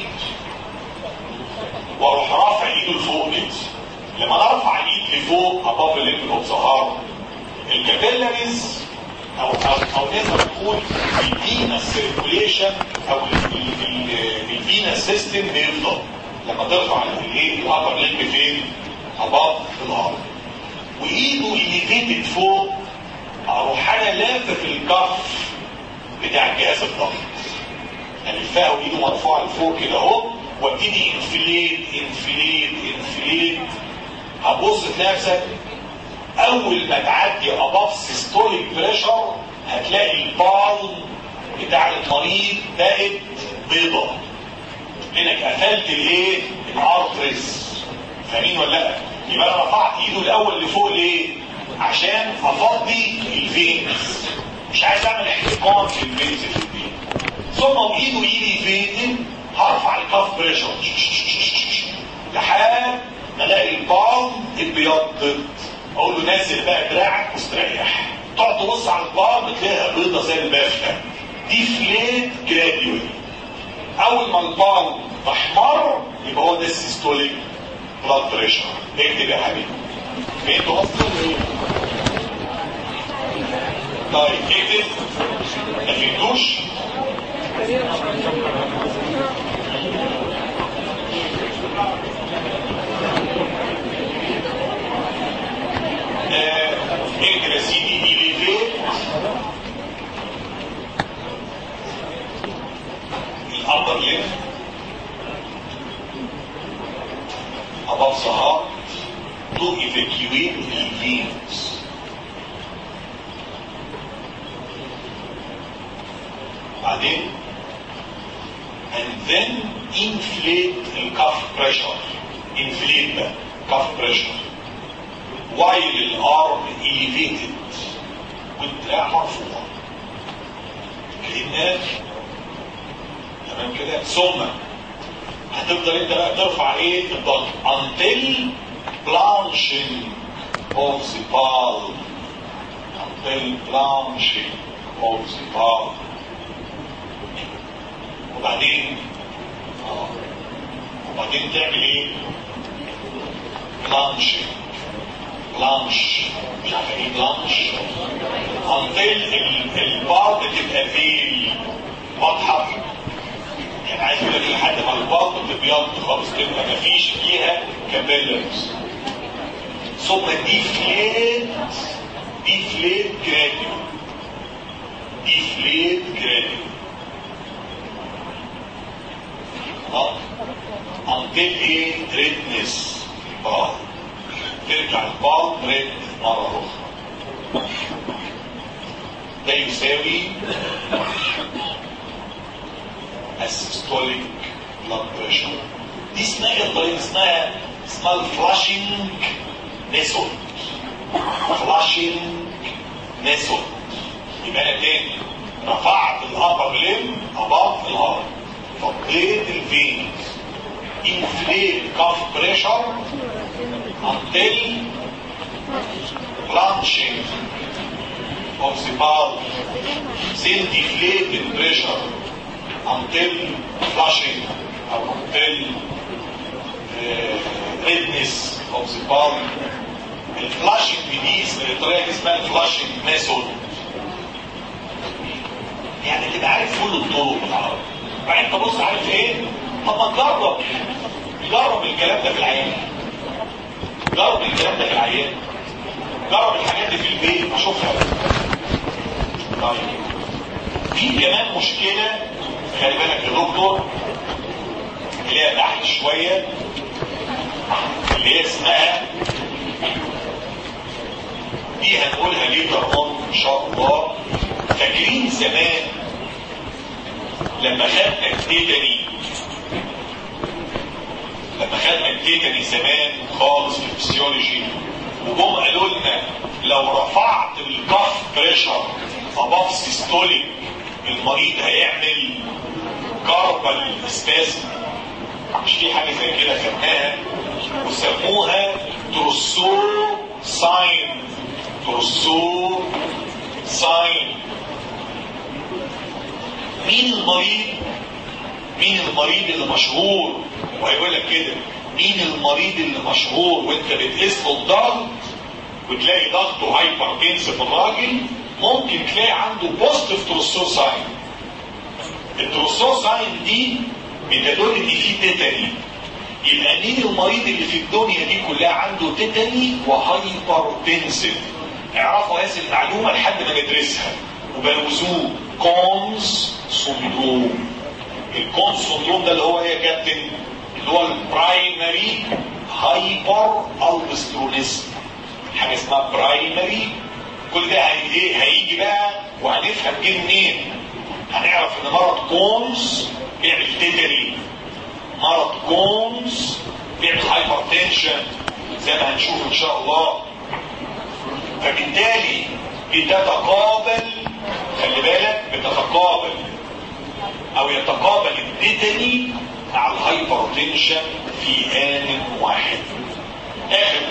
واروح رافع ايده لفوق كده لما انا ارفع الايد لفوق اباف الليمب اوف ذا هارت الكابيلاريز او او او نقدر نقول الفينا سيركوليشن او الفينا سيستم بيفضل لما ترفع الايه الابر ليمب فين؟ اباف الهارت وايده ايديتد فوق اروح انا لافف الكف بتاع جهاز الضغط الفها وايده مرفوعه لفوق كده اهو وابتدي انفليت انفليت انفليت هتبص تلاقي اول ما تعدي اباف سيستوليك بريشر هتلاقي البالم بتاع المريض بقت بيضة لانك قفلت الايه الارتريز فاهمين ولا لا يبقى انا رفعت ايده الاول لفوق ليه عشان افضي الفينز مش عايز اعمل احتقان في الفينز في البيت ثم بايده ايدي فين هرفع الكاف بريشر الاقي البالم ابيضت اقول له نزل بقى دراعك واستريح تقعد تبص على البالم تلاقيها بيضه زي البافه دي فليت جراديوال اول ما البالم تحمر يبقى هو ده السيستوليك بلاد بريشر اكتب يا حبيبي فهمتوا اصلا ايه؟ طيب اكتب ما فهمتوش؟ اكتب يا سيدي إليفيت الأبر ليف above the heart to evacuate the veins. بعدين and then inflate the cuff pressure inflate the cuff pressure while the arm elevated والدراع مرفوع كأنها تمام كده ثم هتفضل انت بقى ترفع ايه الضغط until blanching of the palm until blanching of the palm وبعدين اه وبعدين تعمل ايه blanching بلانش مش عارف ايه بلانش until البارد تبقى فيل واضحه يعني عايز اقول لك لحد ما البطن تبيض خالص تبقى مفيش فيها كابيلرز ثم ديفليت ديفليت جراديو ديفليت جراديو اه until ايه ريدنس اه ترجع البال ريد مرة أخرى ده يساوي السيستوليك بلاد بريشر دي اسمها ايه الطريقه اسمها اسمها الفلاشنج ميثود فلاشنج ميثود يبقى انا تاني رفعت الابر ليم اباف الهارت فضيت الفينز inflate cuff pressure until blanching of the bulb then deflate the pressure until flushing or until uh, redness of the palm الفلاشنج دي طريقه اسمها الفلاشنج ميثود يعني تبقى عارف كل الطرق بالعربي بعدين تبص عارف ايه طب ما تجرب جرب الكلام ده في العيان جرب الكلام ده في العيان جرب الحاجات دي في البيت شوفها طيب في كمان مشكله خلي بالك يا دكتور اللي هي تحت شويه اللي هي اسمها دي هنقولها ليتر اون ان شاء الله فاكرين زمان لما خدنا التيتاني لما خدنا التيتاني زمان خالص في الفسيولوجي وجم قالوا لنا لو رفعت الكف بريشر اباف سيستوليك المريض هيعمل كاربال سباسم مش في حاجه زي كده خدناها وسموها تروسو ساين تروسو ساين مين المريض مين المريض اللي مشهور وهيقول لك كده مين المريض اللي مشهور وانت بتقيس له الضغط وتلاقي ضغطه هايبر تنس في الراجل ممكن تلاقي عنده بوزيتيف تروسو ساين التروسو ساين دي بتدل ان في تيتاني يبقى مين المريض اللي في الدنيا دي كلها عنده تيتاني وهايبر تنسف اعرفوا هذه المعلومه لحد ما ندرسها وبلوزوه كونز سندروم الكونز سندروم ده اللي هو ايه يا كابتن اللي هو البرايمري هايبر البسترونيزم حاجه اسمها برايمري كل ده هي هيجي بقى وهنفهم جه منين هنعرف ان مرض كونز بيعمل تيتري مرض كونز بيعمل هايبر تنشن زي ما هنشوف ان شاء الله فبالتالي بتتقابل خلي بالك بتتقابل او يتقابل التيتاني مع الهايبر تنشن في آن واحد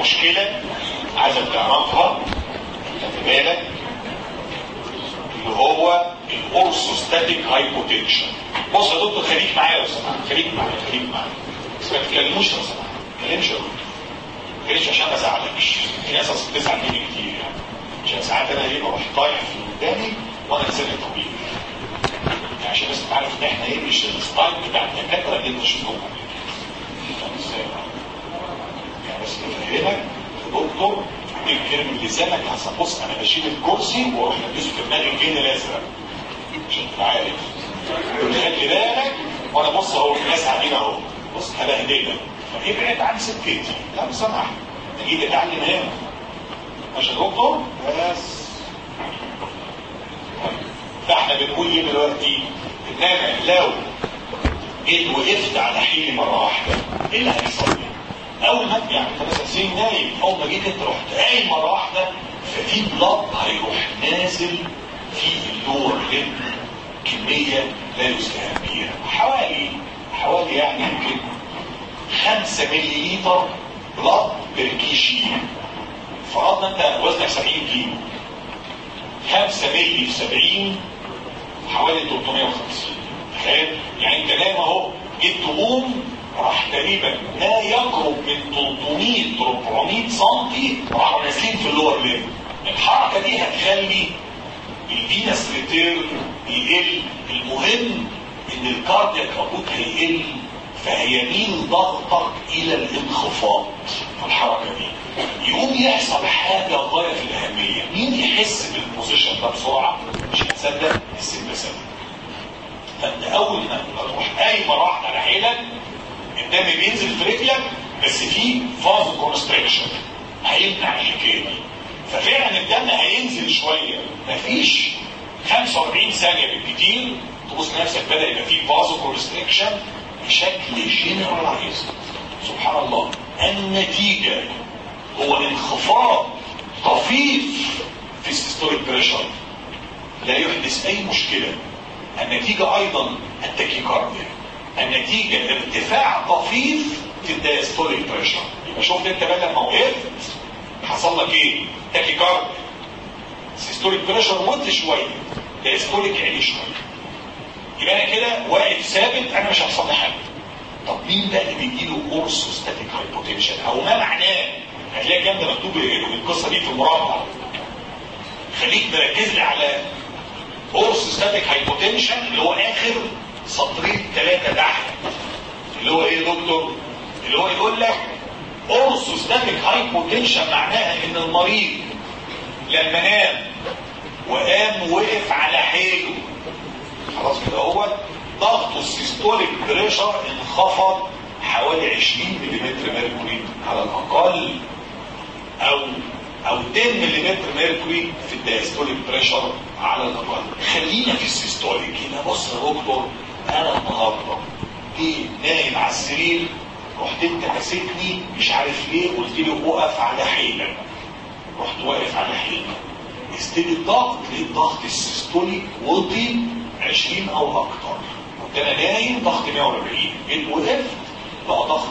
مشكله عايزك تعرفها خلي بالك اللي هو الاورثوستاتيك هايبوتنشن بص يا دكتور خليك معايا لو سمحت خليك معايا خليك معايا بس ما تتكلموش لو سمحت ما تتكلمش يا دكتور ما تتكلمش عشان ما ازعلكش في ناس اصلا بتزعل مني كتير يعني عشان ساعات انا ايه بروح طايح في اللي قدامي وانا لساني طويل يعني عشان بس تعرف ان احنا ايه مش الستايل بتاع الدكاتره اللي انت شفتهم فاهم ازاي؟ يعني بس بفهمك دكتور تكتر من لسانك حسب بص انا بشيل الكرسي واروح لابسه في دماغي الجن الازرق عشان تبقى عارف خلي بالك وانا بص اهو الناس قاعدين اهو بص هبهدلك فابعد عن سكتي لا بسمح تجي تتعلم هنا ماشي يا دكتور بس فاحنا بنقول ايه دلوقتي ان انا لو جيت وقفت على حيلي مره واحده ايه اللي هيحصل لي؟ اول ما يعني انت مثلا سين نايم اول ما جيت انت رحت قايم مره واحده ففي بلط هيروح نازل في اللور لب كميه لا يستهان بيها حوالي حوالي يعني يمكن 5 ملي لتر بلط بالكيجي فرضنا انت وزنك 70 كيلو 5 ملي في 70 حوالي 350 تخيل يعني انت نايم اهو جيت تقوم راح تقريبا ما يقرب من 300 400 سم راحوا نازلين في اللور ليم الحركه دي هتخلي الفينس ريتيرن يقل المهم ان الكاردياك رابوت هيقل فهيميل ضغطك الى الانخفاض في الحركه دي يقوم يحصل حاجه غايه في الاهميه مين يحس بالبوزيشن ده بسرعه مش هتصدق السمبسات فانت اول ما تروح قايم مره واحده على حيلك الدم بينزل في رجلك بس في فاز كونستريكشن هيمنع الحكايه دي ففعلا الدم هينزل شويه مفيش 45 ثانيه بالكتير تبص نفسك بدا يبقى في فاز كونستريكشن بشكل جنرالايزد سبحان الله النتيجه هو انخفاض طفيف في السيستوليك بريشر لا يحدث اي مشكله النتيجه ايضا التكيكارديا النتيجه ارتفاع طفيف في الدايستوليك بريشر يبقى شفت انت بدل ما وقفت حصل لك ايه؟ تاكيكارديا سيستوليك بريشر وطي شويه دايستوليك عالي شويه يبقى انا كده واقف ثابت انا مش هيحصل لي حاجه طب مين بقى اللي بيجي له اورثوستاتيك هايبوتنشن او ما معناه هتلاقي جنب مكتوب القصه دي في المربع خليك مركز لي على اورثوستاتيك هايبوتنشن اللي هو اخر سطرين ثلاثه تحت اللي هو ايه يا دكتور اللي هو يقول لك اورثوستاتيك هايبوتنشن معناها ان المريض لما نام وقام وقف على حيله خلاص كده هو ضغطه السيستوليك بريشر انخفض حوالي 20 ملم ميركوري على الاقل او او 10 ملم ميركوري في الدايستوليك بريشر على الاقل خلينا في السيستوليك هنا بص يا دكتور انا النهارده ايه نايم على السرير رحت انت ماسكني مش عارف ليه قلت لي وقف على حيلك رحت واقف على حيلك استدي الضغط لقيت ضغط السيستوليك وطي 20 او اكتر كنت انا نايم ضغط 140 جيت وقفت بقى ضغط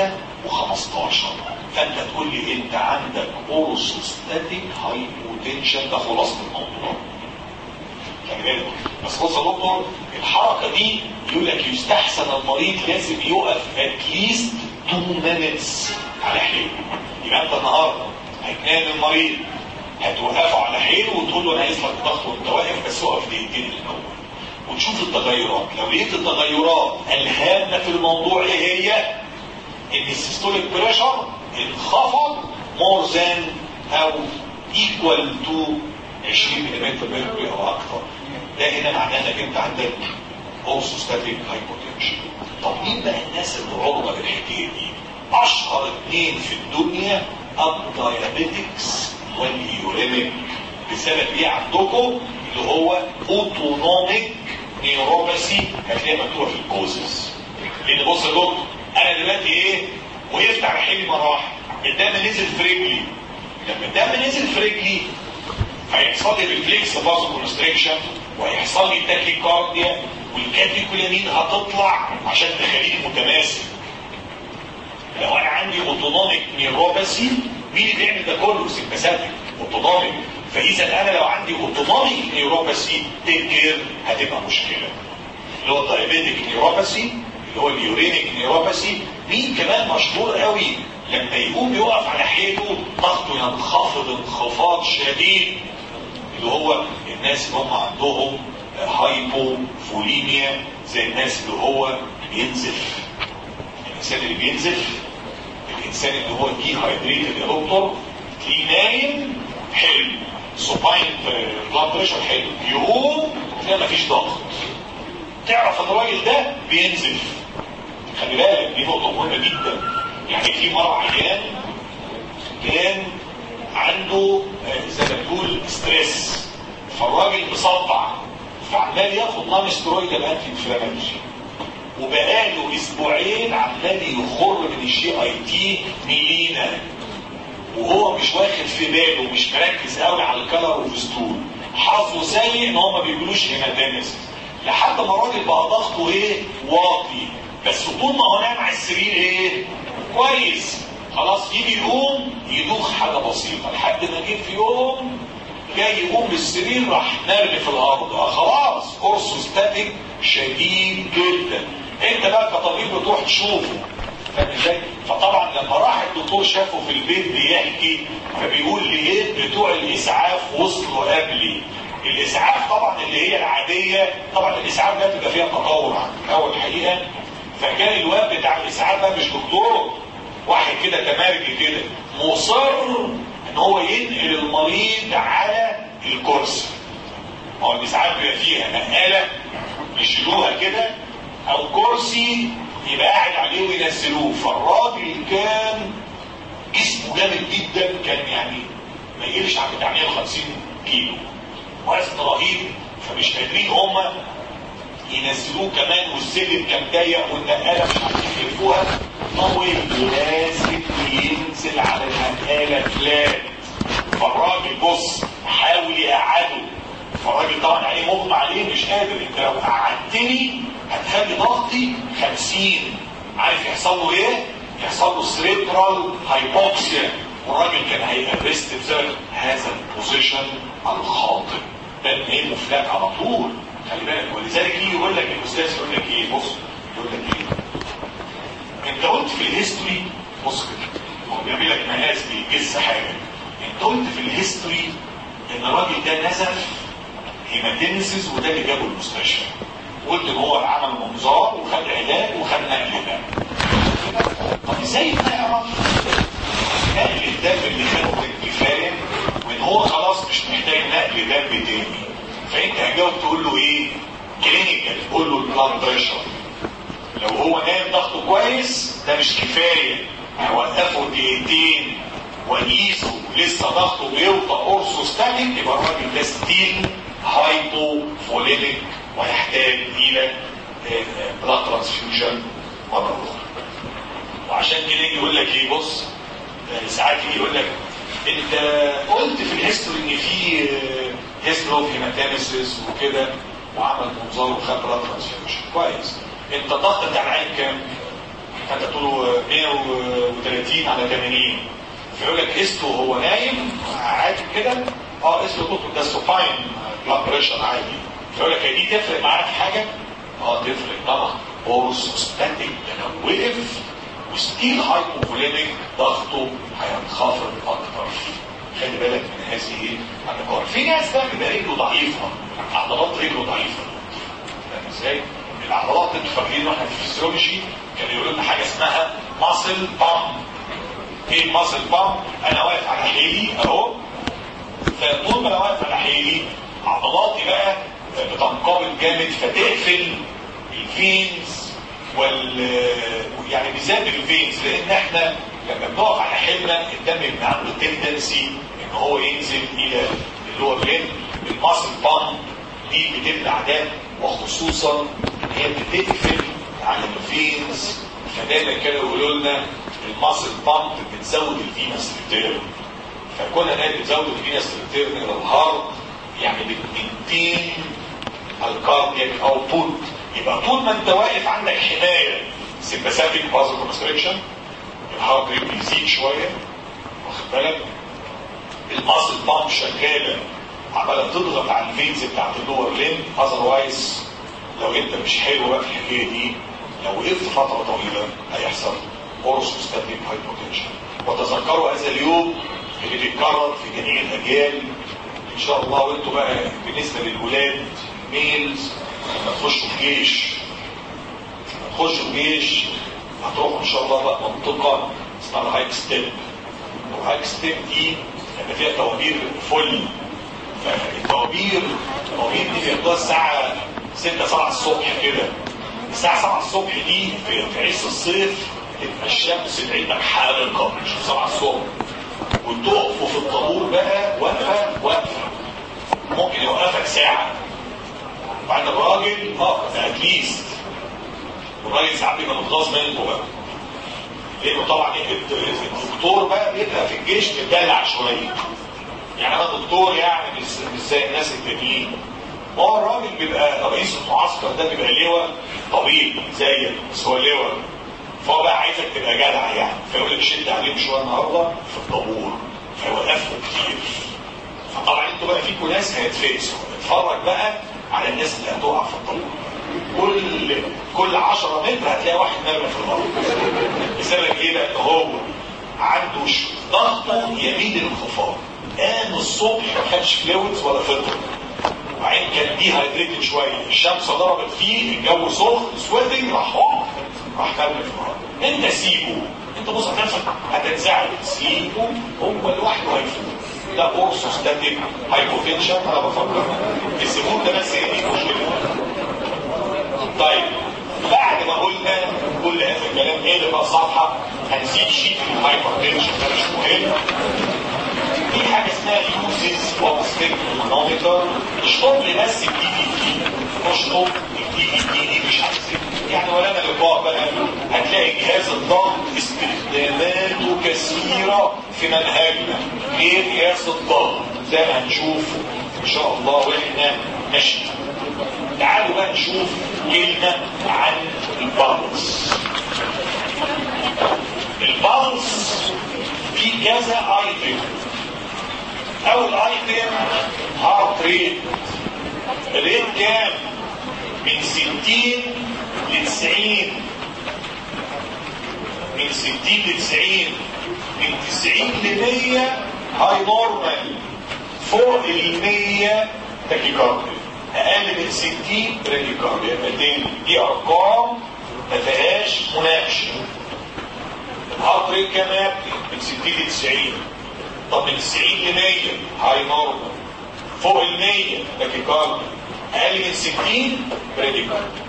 115 فانت تقول لي انت عندك اورثوستاتيك هايبوتنشن ده خلاصه الموضوع خلي بالك بس بص يا دكتور الحركه دي يقول لك يستحسن المريض لازم يقف اتليست 2 مينتس على حيله يبقى انت النهارده هتنام المريض هتوقفه على حيله وتقول له انا عايز لك ضغط وانت واقف بس اقف دقيقتين الاول وتشوف التغيرات لو لقيت التغيرات الهامه في الموضوع ايه هي ان السيستوليك بريشر انخفض مور ذان او ايكوال تو 20 ملم ميركوري او اكثر ده هنا معناه انك انت عندك اورثوستاتيك هايبوتنشن طب مين بقى الناس اللي عرضه للحكايه دي اشهر اثنين في الدنيا الدايابيتكس واليوريميك بسبب ايه عندكم اللي هو اوتونوميك نيوروباثي هتلاقيها مكتوبه في الكوزز لان بص يا دكتور انا دلوقتي ايه وقفت على حيلي مره واحده الدم نزل في رجلي لما الدم نزل في رجلي هيحصل لي ريفلكس فازو كونستريكشن وهيحصل لي تاكيكارديا والكاتيكولامين هتطلع عشان تخليني متماسك لو انا عندي اوتونوميك نيوروباثي مين اللي بيعمل ده كله سيمباثيك اوتونوميك فاذا انا لو عندي اوتونوميك نيوروباثي تنكر هتبقى مشكله اللي هو الدايابيتيك نيوروباثي اللي هو اليورينيك نيوروباثي مين كمان مشهور قوي لما يقوم يقف على حيله ضغطه ينخفض انخفاض شديد اللي هو الناس اللي هم عندهم هايبوفوليميا زي الناس اللي هو بينزف الانسان اللي بينزف الانسان اللي هو دي هايدريتد يا دكتور تلاقيه نايم حلو سوباين بلاد بريشر حلو يقوم تلاقي مفيش ضغط تعرف ان الراجل ده بينزف خلي بالك دي نقطه مهمه جدا يعني في مره عيان كان عنده زي ما تقول ستريس فالراجل مصدع فعمال ياخد نون سترويدال انتي انفلاماتوري وبقاله اسبوعين عمال يخر من الجي اي تي ميلينا وهو مش واخد في باله مش مركز قوي على الكلر والستول حظه سيء ان هو ما بيجيلوش هيماتيمس لحد ما الراجل بقى ضغطه ايه واطي بس طول ما هو نايم على السرير ايه كويس خلاص يجي يقوم يدوخ حاجه بسيطه لحد ما جه في يوم جاي يقوم من السرير راح نرمي في الارض آه خلاص كورسو ستاتيك شديد جدا انت بقى كطبيب بتروح تشوفه فاهم ازاي؟ فطبعا لما راح الدكتور شافه في البيت بيحكي فبيقول لي ايه بتوع الاسعاف وصلوا قبلي الاسعاف طبعا اللي هي العاديه طبعا الاسعاف ده بيبقى فيها تطور عن الاول الحقيقه فكان الواد بتاع الاسعاف ده مش دكتور واحد كده تمارجي كده مصر ان هو ينقل المريض على الكرسي هو الاسعاف بيبقى فيها نقاله يشيلوها كده او كرسي يبقى قاعد عليه وينزلوه فالراجل كان جسمه جامد جدا كان يعني ما يقلش عن بتاع 150 كيلو وزن رهيب فمش قادرين هم ينزلوه كمان والسلم كان ضيق والنقاله مش عارفين يلفوها هو لازم ينزل على النقاله فلات فالراجل بص حاول يقعده فالراجل طبعا عليه مغمى عليه مش قادر انت لو قعدتني هتخلي ضغطي 50 عارف يحصل له ايه؟ يحصل له سريبرال هايبوكسيا والراجل كان هيأرست بسبب هذا البوزيشن الخاطئ ده ايه فلات على طول خلي بالك ولذلك يجي يقول لك الاستاذ يقول لك ايه بص يقول لك ايه انت قلت في الهيستوري بص كده هو بيعمل لك مقاس بيجس حاجه انت قلت في الهيستوري ان الراجل ده نزف هيماتينسيس وده اللي جابه المستشفى قلت ان هو عمل منظار وخد علاج وخد نقل دم طب ازاي نعرف نقل الدم اللي خده كفايه وان هو خلاص مش محتاج نقل دم تاني فانت هتجاوب تقول له ايه كلينيكال قول له البلاد بريشر لو هو نايم ضغطه كويس ده مش كفايه هوقفه دقيقتين واقيسه لسه ضغطه بيوطى اورثوستاتيك يبقى الراجل ده ستيل هايبوفوليميك ويحتاج الى بلاد ترانسفيوجن مره اخرى وعشان كده يجي يقول لك ايه بص ساعات يجي يقول لك انت قلت في الهيستوري ان في هيستوري اوف هيماتيمسيس وكده وعمل منظار وخد بلاد ترانسفيوجن كويس انت الضغط بتاع العين كام؟ فانت تقول له 130 على 80 فيقول لك قسته وهو نايم عادي كده اه قسته دكتور ده سوباين بلاد بريشر عادي فيقول لك هي دي تفرق معاك في حاجه؟ اه تفرق طبعا اورثوستاتيك ده لو وقف وستيل هايبوفوليميك ضغطه هينخفض اكتر خلي بالك من هذه النقاط في ناس بقى بيبقى رجله ضعيفه عضلات رجله ضعيفه فاهم ازاي؟ العضلات انتوا فاكرين واحنا في الفسيولوجي كانوا يقولوا لنا حاجه اسمها ماسل بامب ايه الماسل بامب؟ انا واقف على حيلي اهو فطول ما انا واقف على حيلي عضلاتي بقى بتنقبض جامد فتقفل الفينز وال يعني بالذات الفينز لان احنا لما بنقف على حيلنا الدم بيبقى عنده تندنسي ان هو ينزل الى اللي هو فين الماسل بامب دي بتمنع ده وخصوصا ان هي بتقفل على الفينز فدايما كانوا يقولوا لنا الماسل بامب بتزود الفينس ريتيرن فكون انها بتزود الفينس ريتيرن الى الهارت يعني بتنتين الكاردياك اوتبوت يبقى طول ما انت واقف عندك حمايه سيمباثيك بازل كونستريكشن الهارت ريت بيزيد شويه واخد بالك الماسل بامب شغاله عماله تضغط على الفينز بتاعت اللور لين اذروايز لو انت مش حلو بقى في الحكايه دي لو وقفت فتره طويله هيحصل اورثوستاتيك هايبوتنشن وتذكروا هذا اليوم اللي بيتكرر في جميع الاجيال ان شاء الله وانتوا بقى بالنسبه للولاد ميلز لما تخشوا الجيش لما تخشوا الجيش هتروحوا ان شاء الله بقى منطقه اسمها الهايك ستيب والهايك ستيب دي لما فيها توابير فل فالطوابير الطوابير دي بياخدوها الساعه 6 7 الصبح كده الساعه 7 الصبح دي في في عز الصيف تبقى الشمس بعيدك حارقه مش 7 الصبح وتقفوا في الطابور بقى واقفه واقفه ممكن يوقفك ساعه وبعد الراجل اه ده اتليست والراجل ساعات بيبقى متغاظ منكم بقى لانه طبعا الدكتور بقى بيبقى في الجيش متدلع شويه يعني انا دكتور يعني مش مش زي الناس التانيين هو الراجل بيبقى رئيس المعسكر ده بيبقى لواء طبيب زيك بس هو لواء فهو بقى عايزك تبقى جدع يعني فيقول لك شد عليهم شويه النهارده في الطابور فيوقفوا كتير فطبعا انتوا بقى فيكم ناس هيتفقسوا اتفرج بقى على الناس اللي هتقع في الطابور كل كل 10 متر هتلاقي واحد مرمي في الارض بسبب ايه بقى هو عنده ش- ضغطه يميل للانخفاض قام الصبح ما خدش فلويدز ولا فطر وبعدين كان دي هايدريتد شويه الشمس ضربت فيه الجو سخن سويتنج راح هوب راح مرمي في الارض انت سيبه انت بص على نفسك هتنزعج سيبه هو لوحده هيفوق ده اورثوستاتيك هايبوتنشن انا بفكر السيبون ده بس هي دي مشكله طيب بعد ما قلنا كل هذا الكلام ايه اللي بقى الصفحه هنسيب شيت الهايبر تنشن ده مش مهم في حاجه اسمها يوزز اوف سبيكترومتر اشطب لي بس الدي دي تي اشطب الدي دي تي دي مش عايز يعني ولا انا لقاء بقى هتلاقي جهاز الضغط استخداماته كثيره في منهجنا غير قياس الضغط زي ما هنشوف ان شاء الله واحنا ماشيين تعالوا بقى نشوف كلمة عن البالانس البالانس في كذا ايتم اول ايتم هارت ريت الريت كام من 60 ل 90 من 60 ل 90 من 90 ل 100 هاي نورمال فوق ال 100 تاكيكارديا اقل من 60 بريديكارديا بعدين دي ارقام ما فيهاش مناقشه الهارت ريت كام يا ابني؟ من 60 ل 90 طب من 90 ل 100 هاي نورمال فوق ال 100 تاكيكارديا اقل من 60 بريديكارديا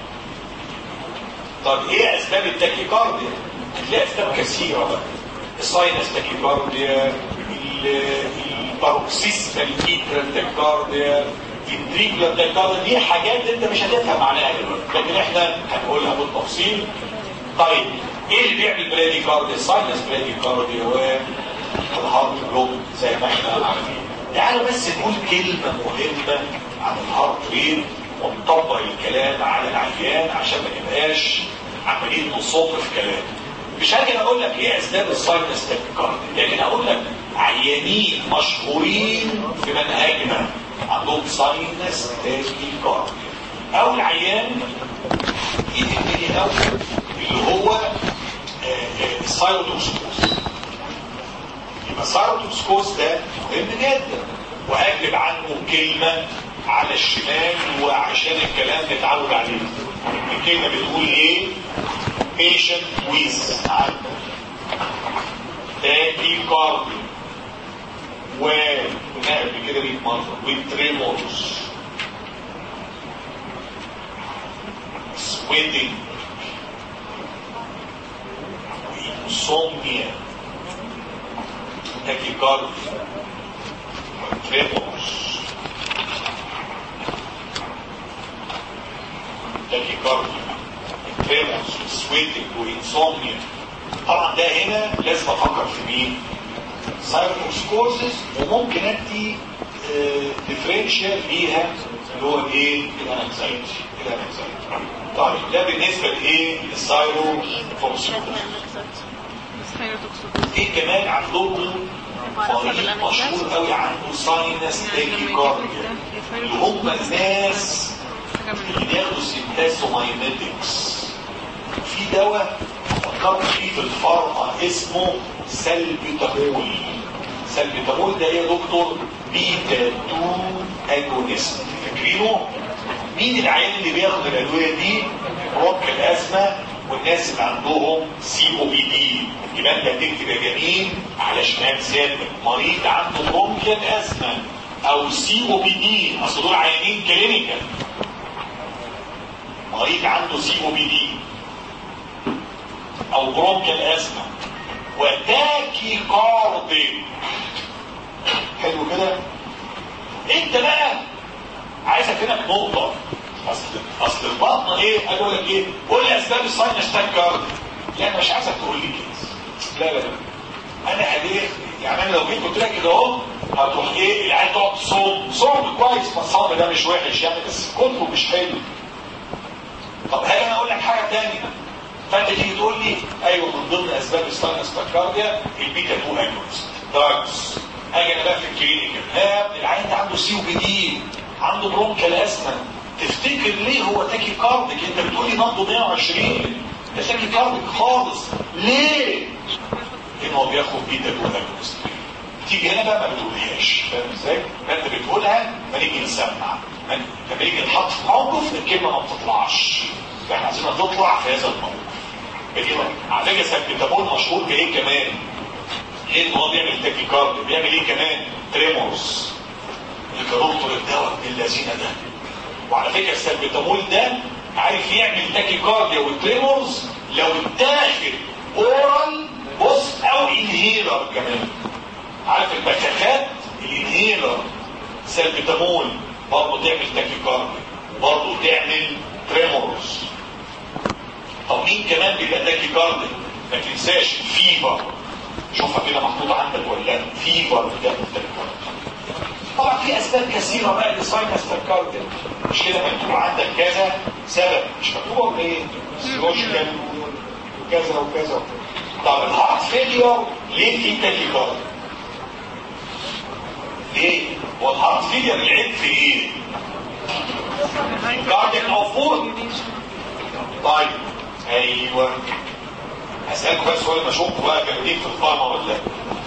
طب ايه اسباب التاكيكارديا؟ هتلاقي اسباب كثيره بقى الساينس تاكيكارديا الباروكسيسمال كيترال تاكيكارديا التريبلا تاكيكارديا دي حاجات انت مش هتفهم معناها دلوقتي لكن احنا هنقولها بالتفصيل طيب ايه اللي بيعمل براديكارديا الساينس براديكارديا والهارت بلوك زي ما احنا عارفين تعالوا بس نقول كلمه مهمه عن الهارت ريت ونطبق الكلام على العيان عشان ما نبقاش عمالين نصوت في كلام مش هاجي اقول لك ايه اسباب الساينس تاكيكارديا لكن اقول لك عيانين مشهورين في منهجنا عندهم ساينس تاكيكارديا اول عيان يهمني قوي اللي هو السايروتوكسكوز يبقى السايروتوكسكوز ده مهم جدا واكتب عنه كلمه على الشمال وعشان الكلام نتعود عليه الكلمه بتقول ايه patient with tachycardia وقلنا قبل كده 100 مره with tremors sweating insomnia tachycardia tremors tachycardia tremors sweating وانسومنيا طبعا ده هنا لازم افكر في مين سايروسكوزس وممكن ادي ديفرنشال ليها اللي هو ايه الانكزايتي الانكزايتي طيب ده بالنسبه لايه السايرو فوكسكوز في كمان عندكم مريض مشهور قوي عنده ساينس تاكيكارديا اللي هم الناس اللي بياخدوا سيمباسومايميتكس في دواء فكرت فيه في الفارما اسمه سلبيتامول سلبيتامول ده ايه يا دكتور بيتا 2 اجونست فاكرينه مين العيان اللي بياخد الادويه دي روك الازمه والناس اللي عندهم سي او بي دي يبقى انت هتكتب يا جميل على شمال سابق مريض عنده برونكيال ازمه او سي او بي دي اصل دول عيانين كلينيكال مريض عنده سي او بي دي او برونكيال ازمه وتاكي كارديك حلو كده انت بقى عايز افهمك نقطه اصل اصل البطن ايه قالوا لك ايه قول لي اسباب الساينس تاك كارديك لا انا مش عايزك تقول لي كده لا لا لا انا هديه يعني انا لو جيت قلت لك كده اهو هتروح ايه العيال تقعد تصوم صوم كويس ما الصوم ده مش وحش يعني بس كله مش حلو طب هل انا اقول لك حاجه ثانيه فانت تيجي تقول لي ايوه من ضمن اسباب الساينس تاكارديا البيتا 2 اجونست دراجز اجي انا بقى في الكلينيكال ها العيان ده عنده سي او بي دي عنده برونكال ازمه تفتكر ليه هو تاكي كارديك انت بتقول لي نبضه 120 ده تاكي كارديك خالص ليه؟ لان هو بياخد بيتا 2 اجونست تيجي هنا بقى ما بتقولهاش فاهم ازاي؟ فانت بتقولها ما نيجي نسمع لما نيجي نتحط في موقف الكلمه ما بتطلعش فاحنا عايزينها تطلع في هذا الموقف كده على فكره سبتابون مشهور بايه كمان؟ غير ان هو بيعمل تاكيكارد بيعمل ايه كمان؟ تريمورز الكاركتر الدواء ابن اللذينه ده وعلى فكره السلبيتامول ده عارف يعمل تاكيكارديا والتريمورز لو اتاخد اورال بص او انهيلر كمان عارف البخاخات الانهيلر سلبيتامول برضه تعمل تاكيكارديا برضه تعمل تريمورز طب مين كمان بيبقى تاكيكارديا ما تنساش فيفر شوفها كده محطوطه عندك ولا لا فيفر بتعمل تاكيكارديا طبعا في اسباب كثيره بقى للساينس تاكارديا مش كده مكتوب عندك كذا سبب مش مكتوبه ولا ايه؟ سيروشكال وكذا وكذا طب الهارت فيلير ليه في تاكيكارديا؟ ليه؟ هو الهارت فيلير العيب في ايه؟ كارديك او فود طيب ايوه هسألكم بقى سؤال بشوفه بقى كان في الفارما ولا لا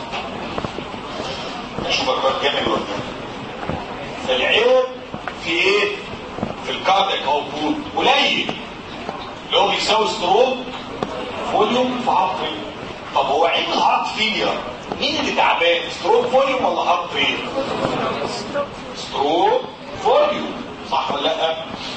اشوفك بقى جامد ولا لا العيب في ايه؟ في الكارديك او فود قليل اللي هو بيساوي ستروك فوليوم في هارت فيلير طب هو عيب الهارت فيلير مين اللي تعبان ستروك فوليوم ولا هارت فيلير ستروك فوليوم صح ولا لا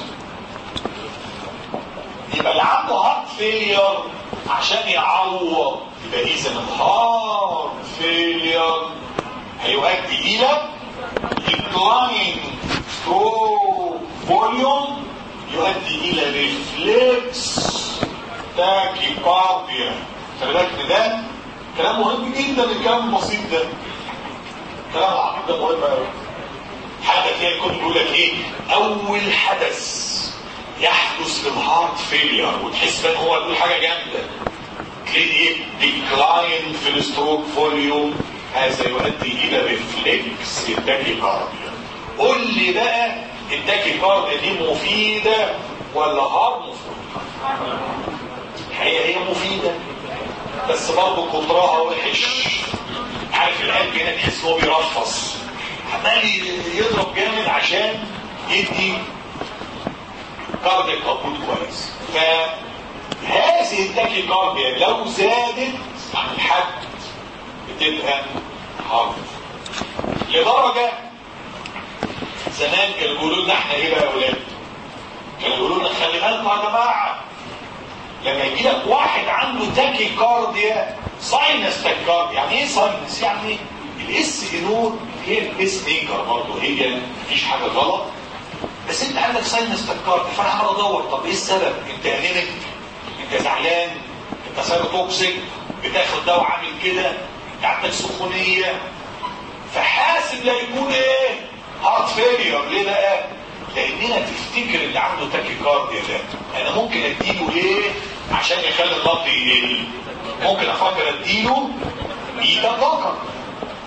يبقى اللي عنده هارت فيلير عشان يعوض يبقى اذا الهارت فيلير هيؤدي الى decline ستروك فوليوم يؤدي الى ريفلكس تاكيكارديا خلي بالك ان ده كلام مهم جدا الكلام البسيط ده كلام العقيد ده مهم قوي حتى تلاقي الكتب بيقول لك ايه اول حدث يحدث للهارت فيلير وتحس بقى ان هو يقول حاجه جامده تلاقي ايه ديكلاين في الستروك فوليوم هذا يؤدي الى ريفلكس التاكيكارديا قول لي بقى التاكيكارديا دي مفيده ولا هارمفول الحقيقه هي مفيده بس برضه كترها وحش عارف القلب هنا تحس ان هو بيرفص عمال يضرب جامد عشان يدي كارديك اوتبوت كويس فهذه التاكي كارديا لو زادت عن الحد بتبقى هارد لدرجه زمان كانوا بيقولوا لنا احنا ايه بقى يا اولاد؟ كانوا بيقولوا لنا خلي بالكم يا جماعه لما يجي لك واحد عنده تاكي كارديا ساينس تاكيكارديا يعني ايه ساينس؟ يعني الاس نور هي البيس ميكر برضه هي مفيش حاجه غلط بس انت عندك ساينس تاكيكارديا فانا عمال ادور طب ايه السبب؟ انت انيميك انت زعلان انت سيروتوكسيك بتاخد دواء عامل كده انت عندك سخونيه فحاسب لا يكون ايه؟ هارت فيلير ليه بقى؟ لاننا تفتكر اللي عنده تاكيكارديا ده انا ممكن اديله ايه عشان يخلي الضغط يقل ممكن افكر اديله بيتا بلوكر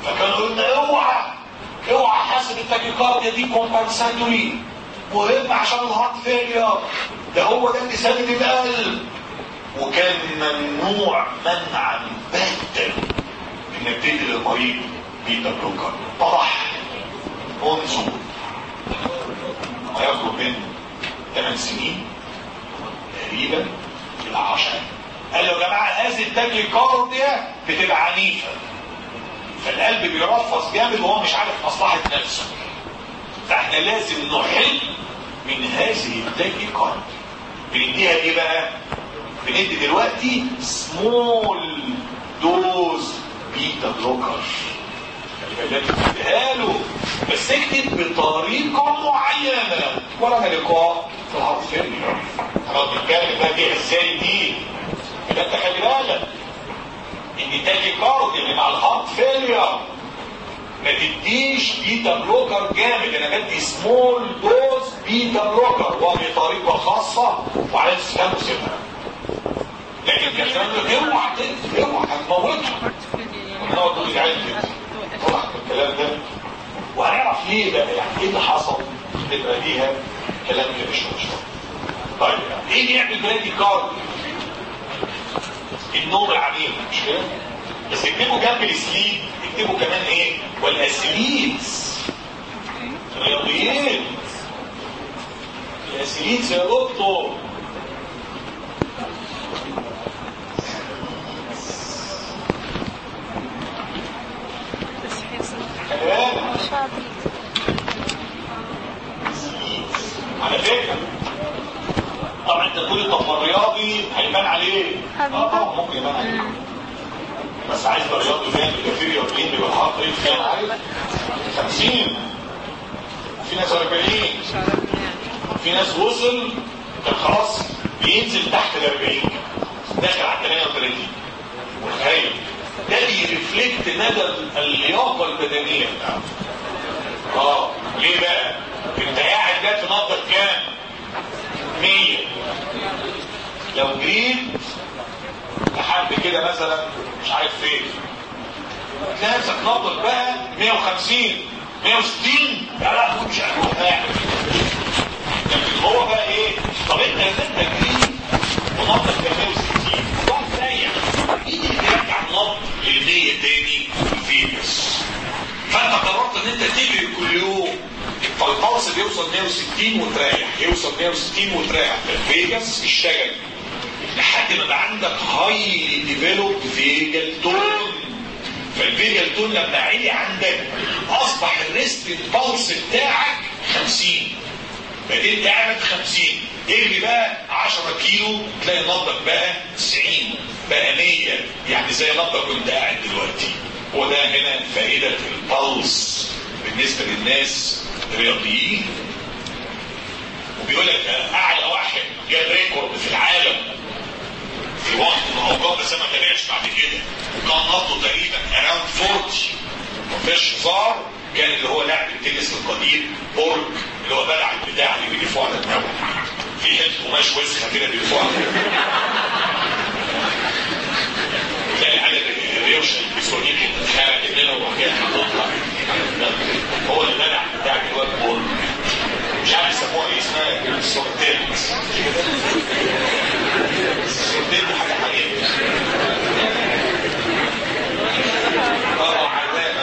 فكانوا قلنا اوعى اوعى حاسب التاكيكارديا دي كومبنساتوري مهم عشان الهارت فيلير ده هو ده اللي سدد القلب وكان ممنوع منعا باتا انك تدي للمريض بيتا بلوكر طرح منذ ما يقرب من 8 سنين تقريبا الى 10 قال له يا جماعه هذه التاكيكارديا بتبقى عنيفه فالقلب بيرفص جامد وهو مش عارف مصلحه نفسه فاحنا لازم نحل من هذه التاكيكارديا بنديها ايه بقى بندي دلوقتي سمول دوز بيتا بلوكر خلي بالك تديها له بس اكتب بطريقه معينه ولا لقاء في الهارت فيلير خلاص بنتكلم بقى دي ازاي دي يبقى انت خلي بالك ان تاكي كارد اللي مع الهارت فيلير ما تديش بيتا بلوكر جامد انا بدي سمول دوز بيتا بلوكر وبطريقه خاصه وعلى تفهموا سيبها لكن كمان اوعى تقتل اوعى هتموته ونقعد نقول يا عيني كده طبعا الكلام ده وهنعرف ليه بقى يعني ايه اللي حصل تبقى ليها كلام كده شويه شويه طيب ايه اللي يعمل برادي كارد النوم العميق مش كده بس اكتبوا جنب السليب اكتبوا كمان ايه والاسيليتس الرياضيين الاسيليتس يا دكتور على فكرة طبعا انت تقولي طب الرياضي هيبان عليه اه ممكن يبان عليه بس عايز رياضي فين بالكافيريا وفين بالهارت ريت كام عارف 50 في ناس 40 في ناس وصل كان خلاص بينزل تحت ال 40 داخل على 38 متخيل ده بيرفلكت مدى اللياقه البدنيه بتاعته اه ليه بقى انت قاعد جات نقطه كام 100 لو جريت لحد كده مثلا مش عارف فين تلاقي نفسك نقطه بقى 150 160 يا لا مش هروح لكن هو بقى ايه طب انت نزلت جريت ونقطه كام 160 تقعد تريح مين اللي بيرجع النبض ل 100 تاني الفيروس فانت قررت ان انت تجري كل يوم فالبلس بيوصل 160 وتريح يوصل 160 وتريح فالفيجاس اشتغل لحد ما بقى عندك هاي ديفلوب فيجال تون فالفيجال تون لما عالي عندك اصبح الريست البلس بتاعك 50 بقيت انت قاعد 50 اجري بقى 10 كيلو تلاقي نبضك بقى 90 بقى 100 يعني زي نبضك كنت قاعد دلوقتي وده هنا فائدة البلس بالنسبة للناس الرياضيين وبيقول لك اعلى واحد جاب ريكورد في العالم في وقت من الاوقات بس انا ما تابعش بعد كده وكان نبضه تقريبا اراوند 40 مفيش هزار كان اللي هو لاعب التنس القديم بورج اللي هو بلع البتاع اللي بيلفوه على دماغه في حته قماش وسخه كده بيلفوه على تلاقي حاجه الريوشه البسونيه كده اتخرجت منه وكده هتطلع هو اللي بلع بتاع الواد بورج مش عارف يسموها ايه اسمها السورتين السورتين دي حاجه حقيقيه اه عدانه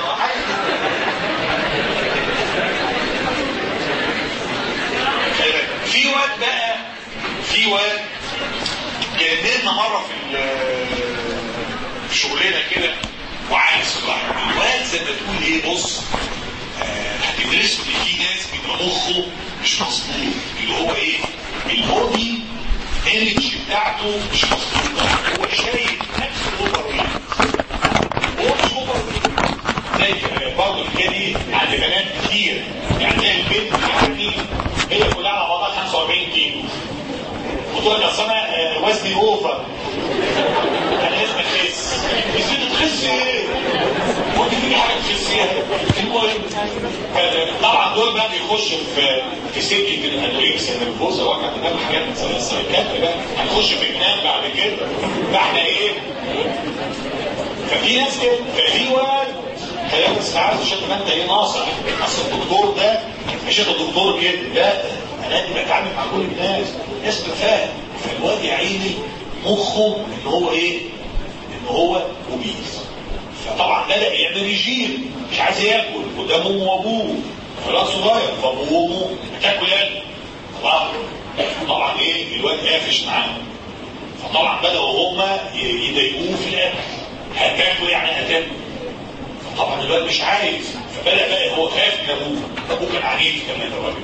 في واد بقى في واد جننا مره في في شغلنا كده وعايز صلاح الواد زي ما تقول ايه بص آه هتدرسوا ان في ناس بيبقى مخه مش مظبوط اللي هو ايه البودي انرجي بتاعته مش مظبوطه هو شايف نفسه اوفر ويت هو مش اوفر ويت زي برضه الحكايه دي عند بنات كتير يعني زي البنت يعني هي كلها على بعضها 45 كيلو وتقول لك اصل انا وزني اوفر انا لازم اخس بس انت تخس ايه؟ هو دي في حاجه تخسيها المهم طبعا دول بقى بيخشوا في في سكه الانوريكسيا النرفوزا واحنا بنعمل حاجات سايكاتري بقى هنخش في جنان بعد كده فاحنا ايه؟ ففي ناس كده ففي واد تخيل بس عايز عشان ما انت ايه ناصح اصل الدكتور ده مش انت دكتور كده لا انا لازم اتعامل مع كل الناس ناس فاهم فالواد يا عيني مخه ان هو ايه ان هو اوبيز فطبعا بدا يعمل ريجيم مش عايز ياكل قدام امه وابوه فالواد صغير فابوه وامه بتاكل يعني طبعا طبعا ايه الواد قافش معاهم فطبعا بداوا هم يضايقوه في الاكل هتاكل يعني هتاكل طبعا الواد مش عايز فبدا بقى هو خايف من ابوه ابوه كان عنيف كمان الراجل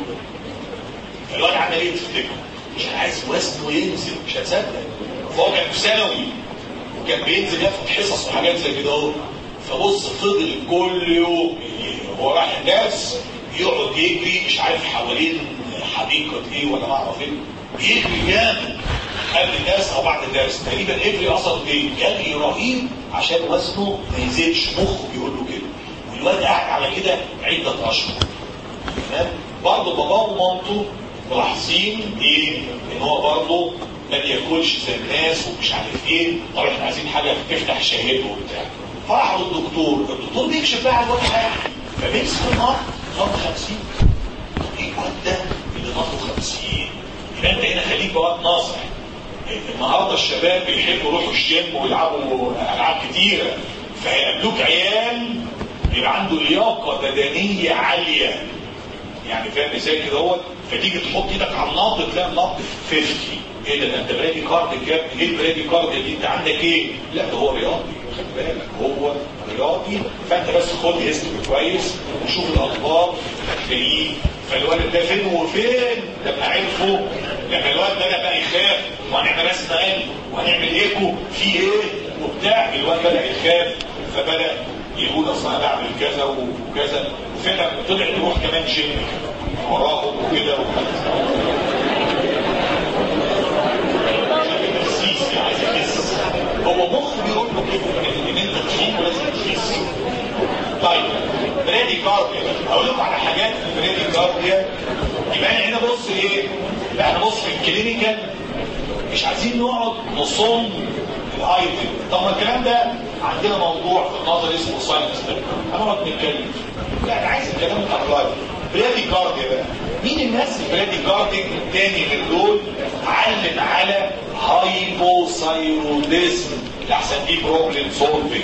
فالواد عمل ايه تفتكر مش عايز وزنه ينزل مش هتصدق فهو كان في ثانوي وكان بينزل ياخد حصص وحاجات زي كده اهو فبص فضل كل يوم هو راح الناس يقعد يجري مش عارف حوالين حديقه ايه ولا ما اعرف ايه بيجري جامد قبل الناس او بعد الدرس تقريبا يجري اصلا ايه جري رهيب عشان وزنه ما يزيدش مخه بيقول له كده والواد قاعد على كده عده اشهر تمام برضه باباه ومامته ملاحظين ايه ان هو برضه ما بياكلش زي الناس ومش عارف ايه طب احنا عايزين حاجه تفتح شهيته وبتاع فراحوا للدكتور الدكتور بيكشف بقى على الواد حاجه فبيمسك النار نار 50 ايه الواد ده اللي ناره 50 يبقى انت هنا خليك واد ناصح النهارده الشباب بيحبوا يروحوا الجيم ويلعبوا العاب كتيره فهيقابلوك عيال يبقى عنده لياقه بدنيه عاليه يعني فاهم ازاي كده هو فتيجي تحط ايدك على النبض تلاقي النبض 50 ايه ده انت برادي كارد يا ابني ايه البرادي كارد دي انت عندك ايه؟ لا ده هو رياضي خد بالك هو رياضي فانت بس خد هيستوري كويس وشوف الاخبار هتلاقيه فالولد ده فين وفين لما عرفوا لما الولد بدا بقى يخاف وهنعمل رسم قلب وهنعمل ايكو في ايه وبتاع الولد بدا يخاف فبدا يقول اصل انا بعمل كذا وكذا وفعلا طلع يروح كمان جيم وراهم وكده هو مخ بيقول له كده ان انت تخين ولازم تخس طيب بريدي كارديا اقول لكم على حاجات في البريدي كارديا يبقى انا هنا بص ايه لا انا بص في الكلينيكال مش عايزين نقعد نصم الايتم طب ما الكلام ده عندنا موضوع في النظر اسمه ساينس انا ما بنتكلم لا انا عايز الكلام بتاع الراجل بريدي كارديا بقى مين الناس البريدي كارديا التاني من دول علم على هايبوثايروديزم اللي احسن دي بروبلم سولفنج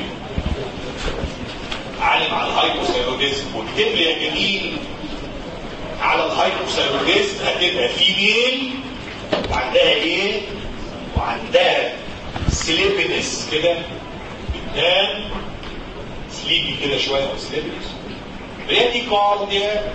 علم على الهايبوثايروديزم واكتب لي يا جميل على الهايبوثايروديزم هتبقى فيميل وعندها ايه وعندها سليبنس كده بتنام سليبي كده شويه او سليبنس بريديكارديا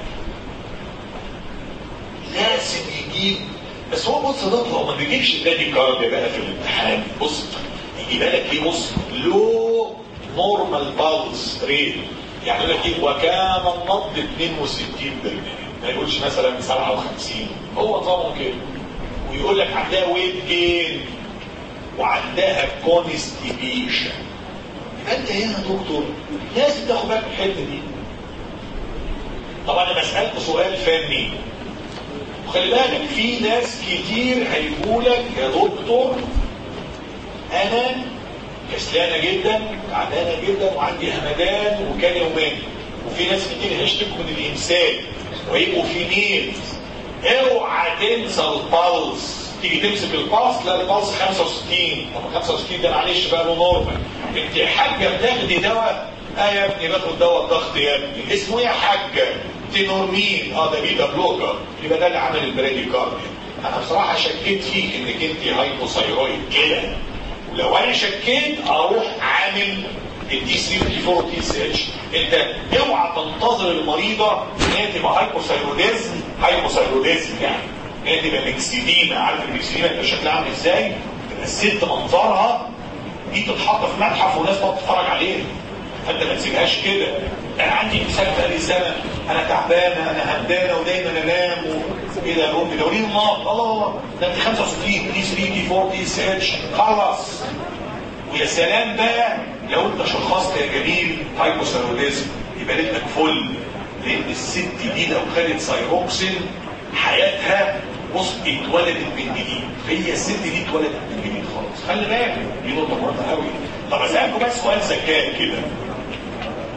لازم يجيب بس هو بص ده هو ما بيجيبش بريديكارديا بقى في الامتحان بص يجيب لك ايه بص لو نورمال بالز ريت يعني يقول لك ايه وكان النبض 62 بالمية ما يقولش مثلا 57 هو نظامه كده ويقول لك عندها ويت جين وعندها كونستيبيشن يبقى انت هنا يا دكتور لازم تاخد بالك من الحته دي طبعا انا بسالك سؤال فني خلي بالك في ناس كتير هيقول لك يا دكتور انا كسلانه جدا تعبانه جدا وعندي همدان وكان يومين وفي ناس كتير هيشتكوا من الامساك ويبقوا في نيل اوعى تنسى البلس تيجي تمسك البلس لا البلس 65 طب 65 ده معلش بقى له نورمال انت يا حاجه بتاخدي دواء اه يا ابني باخد دواء الضغط يا ابني اسمه ايه يا حاجه تينورمين اه ده بيتا بلوكر يبقى ده اللي عمل البرادي كارديا انا بصراحه شكيت فيك انك انت هايبوثايرويد كده ولو انا شكيت اروح عامل الدي 3 4 تي سي اتش انت اوعى تنتظر المريضه ان هي تبقى هايبوثايروديزم هايبوثايروديزم يعني ان هي تبقى ميكسيديما عارف الميكسيديما تبقى شكلها عامل ازاي؟ تبقى الست منظرها دي تتحط في متحف والناس تقعد تتفرج عليها فانت ما تسيبهاش كده انا عندي مثال بقالي سنه انا تعبانه انا همدانه ودايما انام وايه ده يا امي ده وليه النار الله ده انت 65 دي 3 دي 4 دي سي اتش خلص ويا سلام بقى لو انت شخصت يا جميل هايبوثايروديزم يبقى ليلتك فل لان الست دي لو خدت سايروكسين حياتها بص اتولدت من جديد هي الست دي اتولدت من جديد خلاص خلي بالك دي نقطه مهمه قوي طب اسالكم بس سؤال ذكاء كده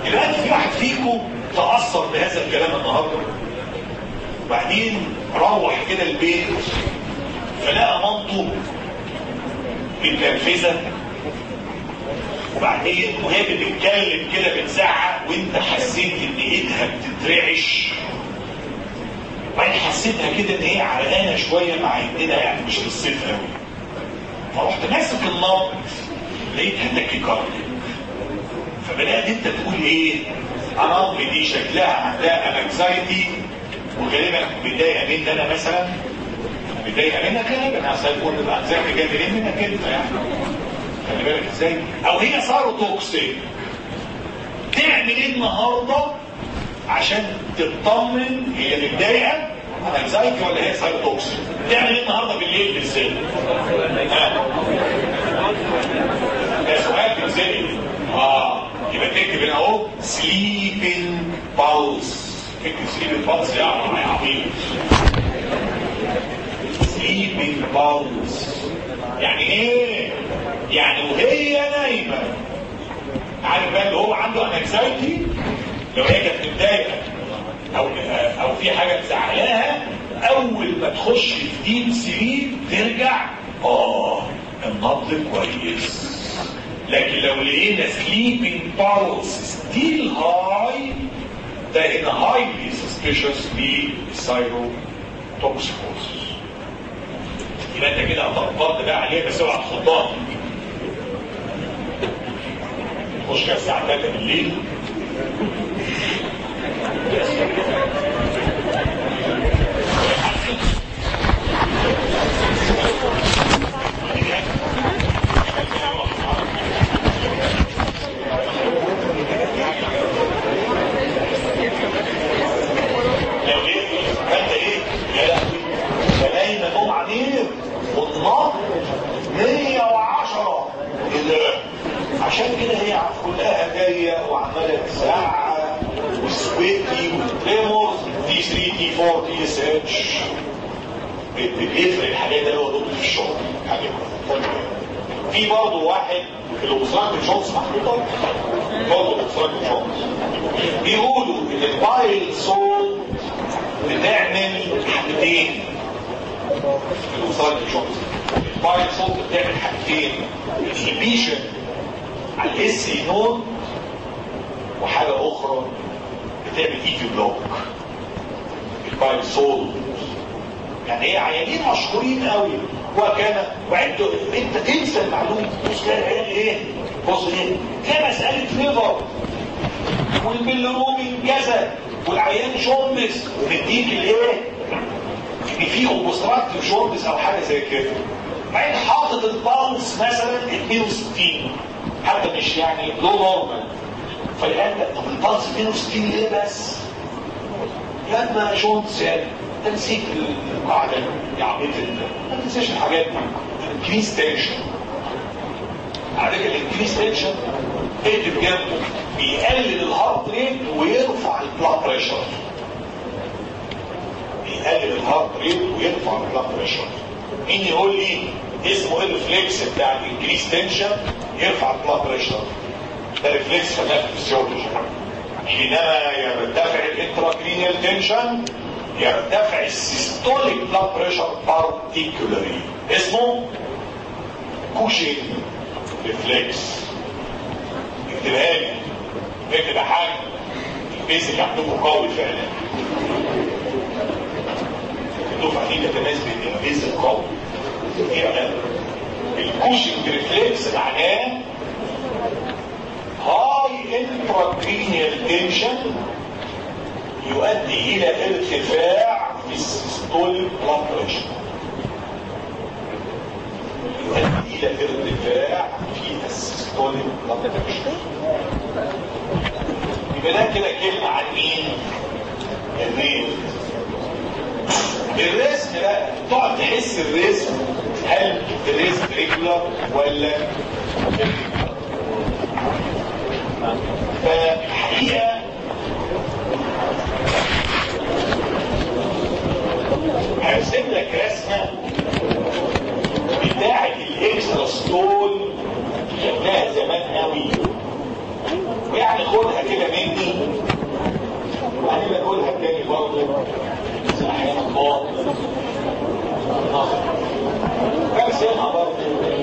الآن في واحد فيكم تأثر بهذا الكلام النهارده وبعدين روح كده البيت فلقى مامته متنرفزه وبعدين وهي بتتكلم كده بتزعق وانت حسيت ان ايدها بتترعش وبعدين حسيتها كده ان هي عرقانه شويه مع ايديها يعني مش في الصيف قوي فرحت ماسك النبض لقيتها تاكيكارديا فبدات انت تقول ايه انا امي دي شكلها عندها انكزايتي وغالبا متضايقه مني انا مثلا متضايقه منك غالبا اصل يكون الانكزايتي جايه منين منك انت يعني خلي بالك ازاي او هي صاروا توكسيك تعمل ايه النهارده عشان تطمن هي متضايقه انكزايتي ولا هي صاروا توكسيك تعمل ايه النهارده بالليل بالذات ده سؤال بالذات اه يبقى تكتب هنا اهو سليبنج باوز اكتب سليبنج باوز يا عظيم سليبنج باوز يعني ايه يعني وهي نايمه عارف بقى اللي هو عنده انكزايتي لو هي كانت متضايقه او او في حاجه مزعلاها اول ما تخش في ديب سليب ترجع اه النبض كويس لكن لو لقينا سليبنج بالس ستيل هاي ده هنا هايلي سسبيشس للسايروتوكسيكوز يبقى انت كده هتطبط بقى عليه بس اوعى تخضها تخش كده الساعه 3 بالليل لو ايه فانت ايه يا لهوي ده نايمه نوم عميق والنار 110 اللي عشان كده هي كلها جايه وعماله تزعق وسويتي وتريمورز تي 3 تي 4 تي اس اتش بيفرق الحاجات دي هو دكتور في الشغل حاجه في برضه واحد الاوبستراكتيف شوتس محطوطه برضه الاوبستراكتيف شوتس بيقولوا ان البايل سول بتعمل حاجتين في الاوبستراكتيف شوتس البايل سول بتعمل حاجتين انهبيشن على الاس نود وحاجه اخرى بتعمل ايفي بلوك البايل سول يعني ايه عيانين مشهورين قوي وكان وعنده انت تنسى المعلومه بص كده العيال ايه بص ايه كده مساله ليفر والبيلروبين كذا والعيان جوندس ومديك الايه ان في اوبستراكتيف جوندس او حاجه زي كده بعدين حاطط البالس مثلا 62 حتى مش يعني لو نورمال فالان طب البالس 62 ليه بس؟ لما جوندس يعني تنسيك القاعدة يا عبيط ما تنساش الحاجات دي الانكريس تنشن على فكرة الانكريس تنشن اكتب جنبه بيقلل الهارت ريت ويرفع البلاد بريشر بيقلل الهارت ريت ويرفع البلاد بريشر مين يقول لي اسمه ايه الريفلكس بتاع الانكريس تنشن يرفع البلاد بريشر ده ريفلكس فنان فيسيولوجي حينما يرتفع الانتراكرينيال تنشن يرتفع السيستوليك بلاد بريشر بارتيكولاري اسمه كوشين ريفلكس اكتبها لي اكتب حاجه البيسك عندكم قوي فعلا الدفعه دي تتميز بان البيسك قوي يعني الكوشنج ريفلكس معناه هاي انتراكرينيال تنشن يؤدي الى ارتفاع في السيستوليك بلاد بريشر يؤدي الى ارتفاع في السيستوليك بلاد بريشر يبقى ده كده كلمه عن مين؟ الريت الريسك بقى تقعد تحس الريسك هل الريسك ريجولار ولا فالحقيقه هرسم لك رسمة بتاعة الاكسترا ستول خدناها زمان قوي ويعني خدها كده مني وبعدين بقولها تاني برضه بس احيانا غلط برسمها برضه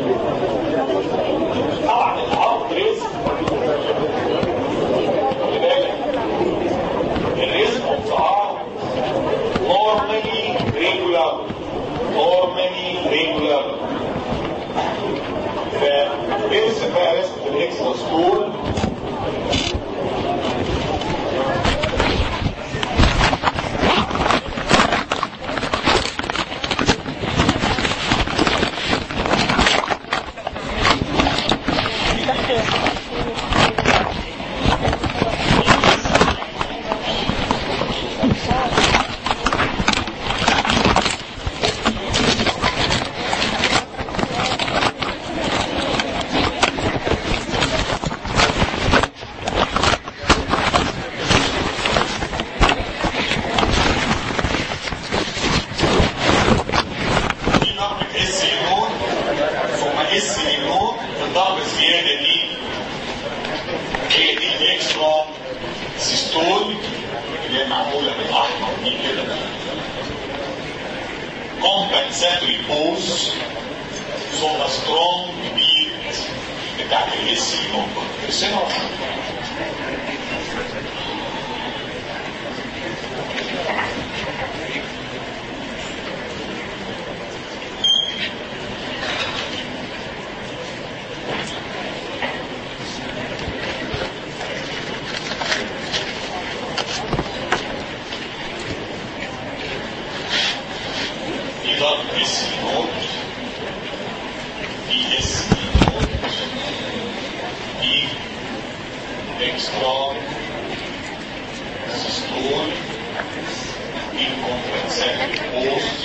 طبعا الهارد ريسك خلي بالك الريسك اوف ذا هارت normally regular normally regular فبيرسم بقى رسمة الاكسترا ستول في ضربة اس يمون ثم اس يمون الضربة الزيادة دي هي دي الاكسترا سيستول اللي هي معمولة بالاحمر دي كده compensatory pose ثم strong beat بتاعت الاس يمون ارسمها في ضرب اس نوت في اس نوت في اكسترا سيستول في كومبنسات بوست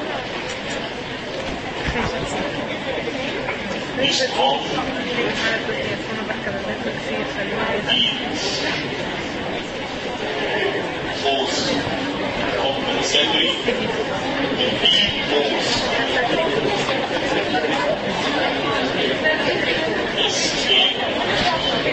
في سترونج بوست كومبنساتري في بوست اس في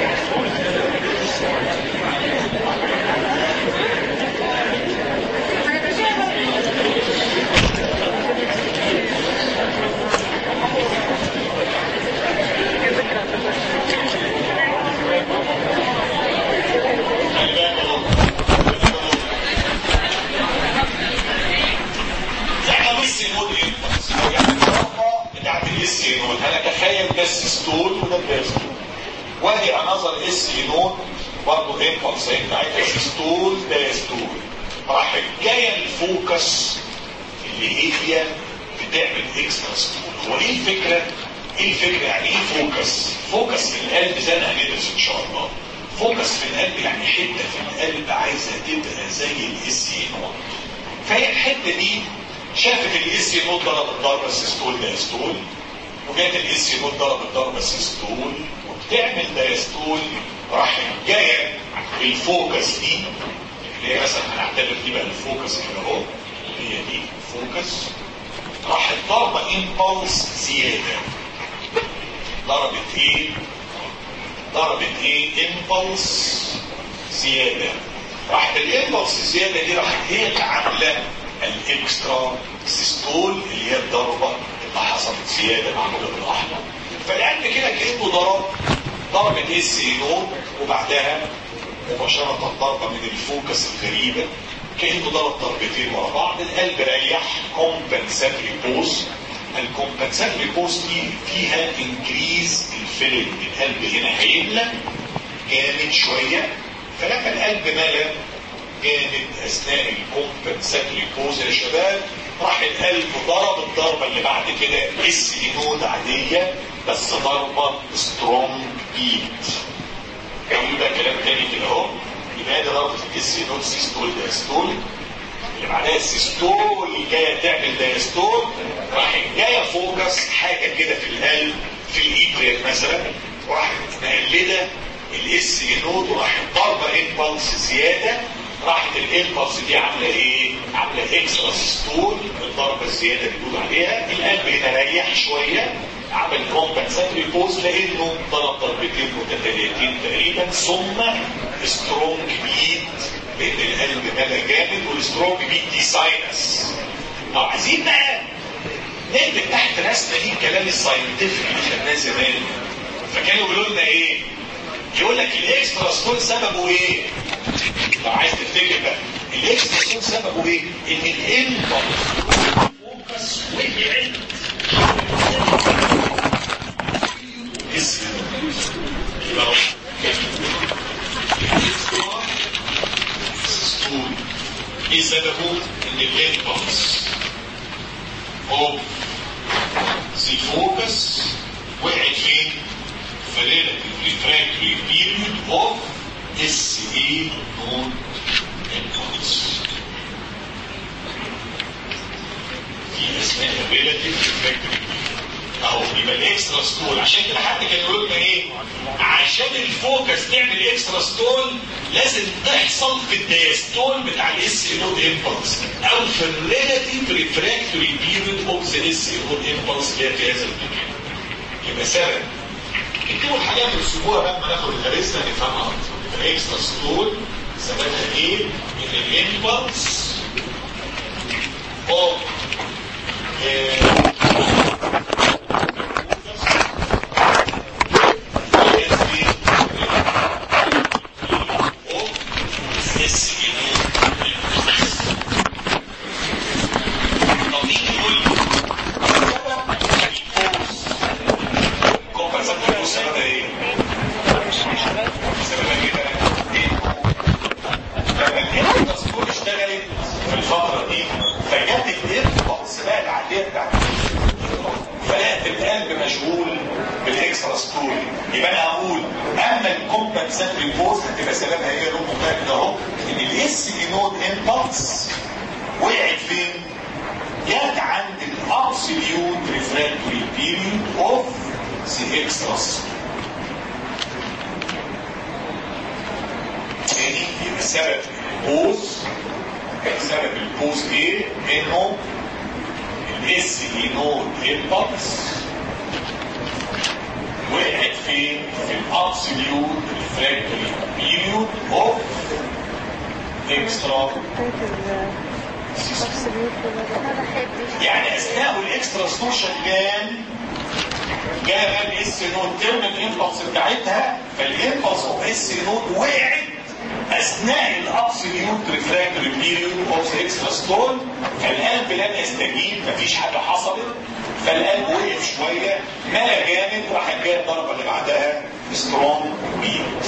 يعني بس نود ايه؟ يعني الطاقة بتاعت الاس نود هنتخيل بس ستول وده بيرسل وادي انظر اس نود برضه ايه الفلسفه بتاعتها ستول ده ستول راح جايه الفوكس اللي هي بتعمل اكسترا ستول هو ايه الفكره؟ ايه الفكره يعني ايه فوكس؟ فوكس في القلب زي ما هندرس ان شاء الله فوكس في القلب يعني حته في القلب عايزه تبقى زي الاس نود فهي الحته دي شافت الاس نود ضرب الضربه السيستول دايستول وجات الاس نود ضرب الضربه السيستول وبتعمل دايستول راح جايه الفوكس دي اللي هي مثلا هنعتبر دي بقى الفوكس كده اهو هي دي فوكس راحت ضربه امبulse زياده ضربت ايه؟ ضربت ايه؟ امبulse زياده راحت الامبلس الزياده دي راحت هي اللي عامله الاكسترا سيستول اللي هي الضربه اللي حصلت زياده معموله بالاحمر فالقلب كده كانه ضرب ضربه اس نود وبعدها مباشره ضربه من الفوكس الغريبه كانه ضرب ضربتين ورا بعض القلب ريح كومبنساتري بوز الكومبنساتري بوز دي فيها انكريز الفيلم القلب هنا هيملى جامد شويه فلما القلب ملى جامد اثناء الكومبنساتري بوز يا شباب راح القلب ضرب الضربه اللي بعد كده اس نود عاديه بس ضربه سترونج بيت يبقى كلام تاني كده اهو يبقى دي ضربه الاس نود سيستول دايستول اللي بعدها السيستول جايه تعمل دايستول راح جايه فوكس حاجه كده في القلب في الايبريل مثلا وراحت مقلده الاس نود وراحت ضربه امبلس زياده راحت الامبلس دي عامله ايه؟ عامله اكسترا ستول الضربه الزياده اللي بيقولوا عليها القلب هنا ريح شويه عمل كومبنساتوري بوز لانه ضرب ضربتين متتاليتين تقريبا ثم سترونج بيت لان القلب ملا جامد والسترونج بيت دي ساينس طب عايزين بقى نكتب تحت رسمه دي الكلام الساينتفك اللي خدناه زمان فكانوا يقولوا لنا ايه؟ يقول لك الاكسترا ستون سببه ايه؟ لو عايز تفتكر بقى الاكسترا ستون سببه ايه؟ ان الانبوت فوكس وقعت اسم يبقى ستون ايه سببه؟ ان الانبوت اوف سي فوكس وقعت فين؟ في relative refractory period of SCA known endpoints. في اسمها relative refractory اهو يبقى الاكسترا ستول عشان كده حد كان يقول لنا ايه؟ عشان الفوكس تعمل اكسترا ستول لازم تحصل في الدياستول بتاع الاس نود امبلس او في الريلاتيف ريفراكتوري بيريود اوف ذا اس نود امبلس اللي هي في هذا المكان. يبقى سبب اكتبوا الحاجات اللي تسيبوها بقى ما ناخد الهرسه نفهمها اكتر. الاكسترا ستول سببها ايه؟ ان الامبلس اوف فلقت القلب مشغول بالاكسترا ستوري يبقى انا هقول اما الكومبنساتري بوز هتبقى سببها ايه يا رب بقى كده اهو ان الاس بي نود امبلس وقعت فين؟ جت عند الابسوليوت ريفراكتوري بيريود اوف ذا اكسترا تاني يبقى سبب البوز سبب البوز ايه؟ انه الاس اي نود امبلس وقعت فين؟ في الابسوليوت ريفراكتوري بيريود اوف اكسترا يعني اثناء الاكسترا ستور شغال جاء بقى الاس نود ترم الامبلس بتاعتها فالامبلس اوف اس نود وقعت اثناء الابسوليوت ريفراكتوري بيريود اوف ذا اكسترا ستون فالقلب لم يستجيب مفيش حاجه حصلت فالقلب وقف شويه ملا جامد راحت جايه الضربه اللي بعدها سترونج بيت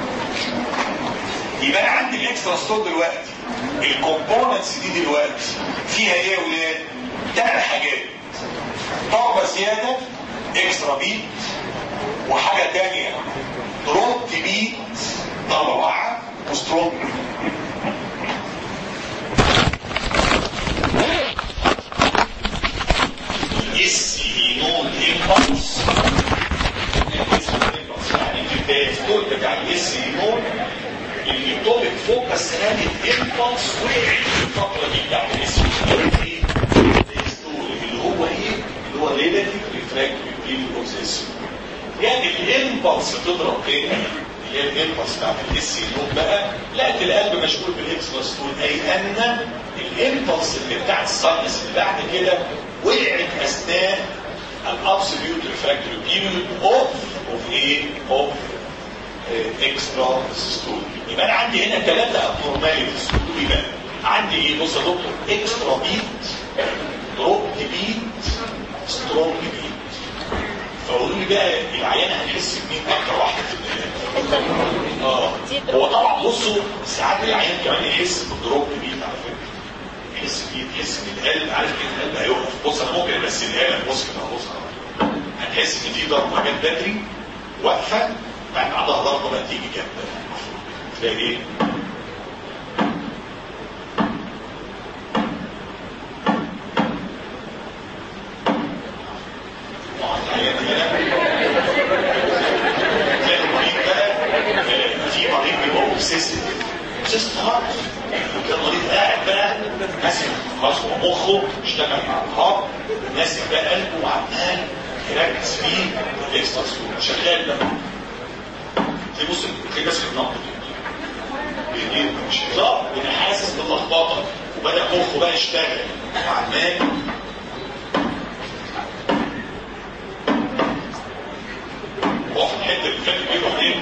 يبقى انا عندي الاكسترا ستون دلوقتي الكومبوننتس دي دلوقتي فيها ايه يا ولاد؟ ثلاث حاجات ضربه زياده اكسترا بيت وحاجه ثانيه روت بيت ضربه واقعه وسترونج اس اي نون امبلس يعني في الدستور بتاع الاس اي نون الاتوميك فوكس رامت امبلس وقعت في الفتره دي بتاعت الاس اي الدستور اللي هو ايه؟ اللي هو ريلاتيف ريفراكتوري بيريود اوف ذا يعني الامبلس تضرب تاني اللي هي الامبلس بتاعت الاس سي نوت بقى لقت القلب مشغول بالاكسترا ستول اي ان الامبلس اللي بتاعت الساينس اللي بعد كده وقعت اثناء الابسوليوت ريفراكتوري بيريود اوف اوف ايه؟ اوف اكسترا ستول يبقى انا عندي هنا ثلاثه ابنورماليتيز ستول بقى عندي ايه؟ بص يا دكتور اكسترا بيت دروب بيت سترونج بيت فقولوا لي بقى العيان هنحس بمين اكتر واحده في الدنيا اه هو طبعا بصوا ساعات العيان كمان يحس بالدروب بيت على فكره يحس بيه يحس ان القلب عارف ان القلب هيقف بص انا ممكن امثلها لك بص كده بص هتحس ان في ضربه جت بدري واقفه بعد بعدها ضربه بقى تيجي جامده تلاقي ايه؟ في مريض بيبقى اوبسيسيف اوبسيسيف خلاص وكان مريض قاعد بقى ماسك خلاص هو مخه اشتغل مع الهارت ماسك بقى قلبه وعمال يركز فيه الاكسترا ستول شغال بقى في بص في ناس بتنقط مش اطلاق انا حاسس باللخبطه وبدا مخه بقى يشتغل وعمال هو في الحته اللي فاتت بيروح ايه؟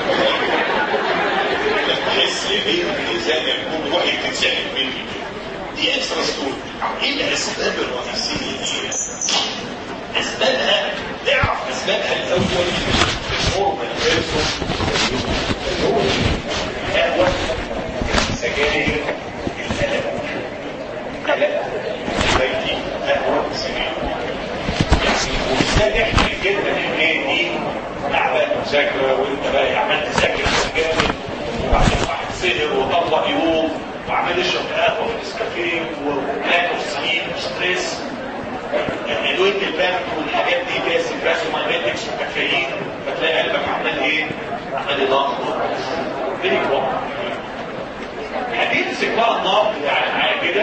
تحس بيه زي ما يكون روحي بتتسحب مني دي اكسترا ستول ايه الاسباب الرئيسيه دي؟ اسبابها اعرف اسبابها الاول الهرمون الفيرسون هو القهوه السجاير القلق قلق زي قهوه سجاير وبالذات احنا جدا الحكايه دي تعبان مذاكره وانت بقى عمال تذاكر جامد وبعدين واحد سهر وطلع يوم وعمال يشرب قهوه في نسكافيه ولاك اوف سليب وستريس ادويه البنك والحاجات دي فيها سيبراسومايميتكس وكافيين فتلاقي قلبك عمال ايه؟ عمال يضغط فيري كومن هتمسك بقى النبض يعني معايا كده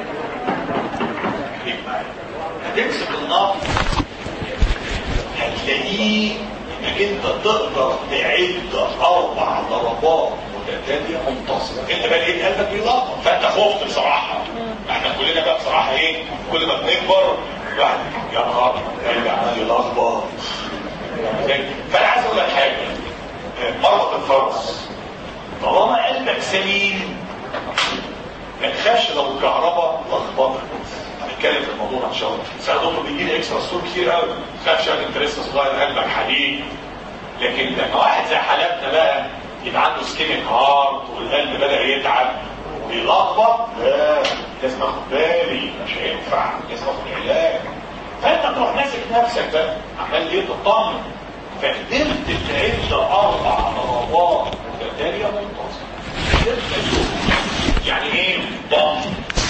هتمسك النبض هتلاقيه انك انت تقدر تعد اربع ضربات متتاليه منتصره انت بقى لقيت قلبك بيضغط فانت خفت بصراحه احنا كلنا بقى بصراحه ايه كل ما بنكبر الواحد يا نهار قلبي عمال يلخبط فانا عايز اقول لك حاجه مرض الفرس طالما قلبك سليم ما تخافش لو الكهرباء لخبطت هنتكلم في الموضوع ان شاء الله ساعات دكتور بيجي لي اكسترا ستور كتير قوي ما تخافش انت لسه صغير قلبك حديد لكن لما واحد زي حالاتنا بقى يبقى عنده سكيميك هارت والقلب بدا يتعب ويلخبط لا لازم اخد بالي مش هينفع لازم اخد علاج فانت تروح ماسك نفسك بقى عمال ايه تطمن فقدرت تعد اربع ضربات متتاليه منتصره قدرت يعني ايه ضم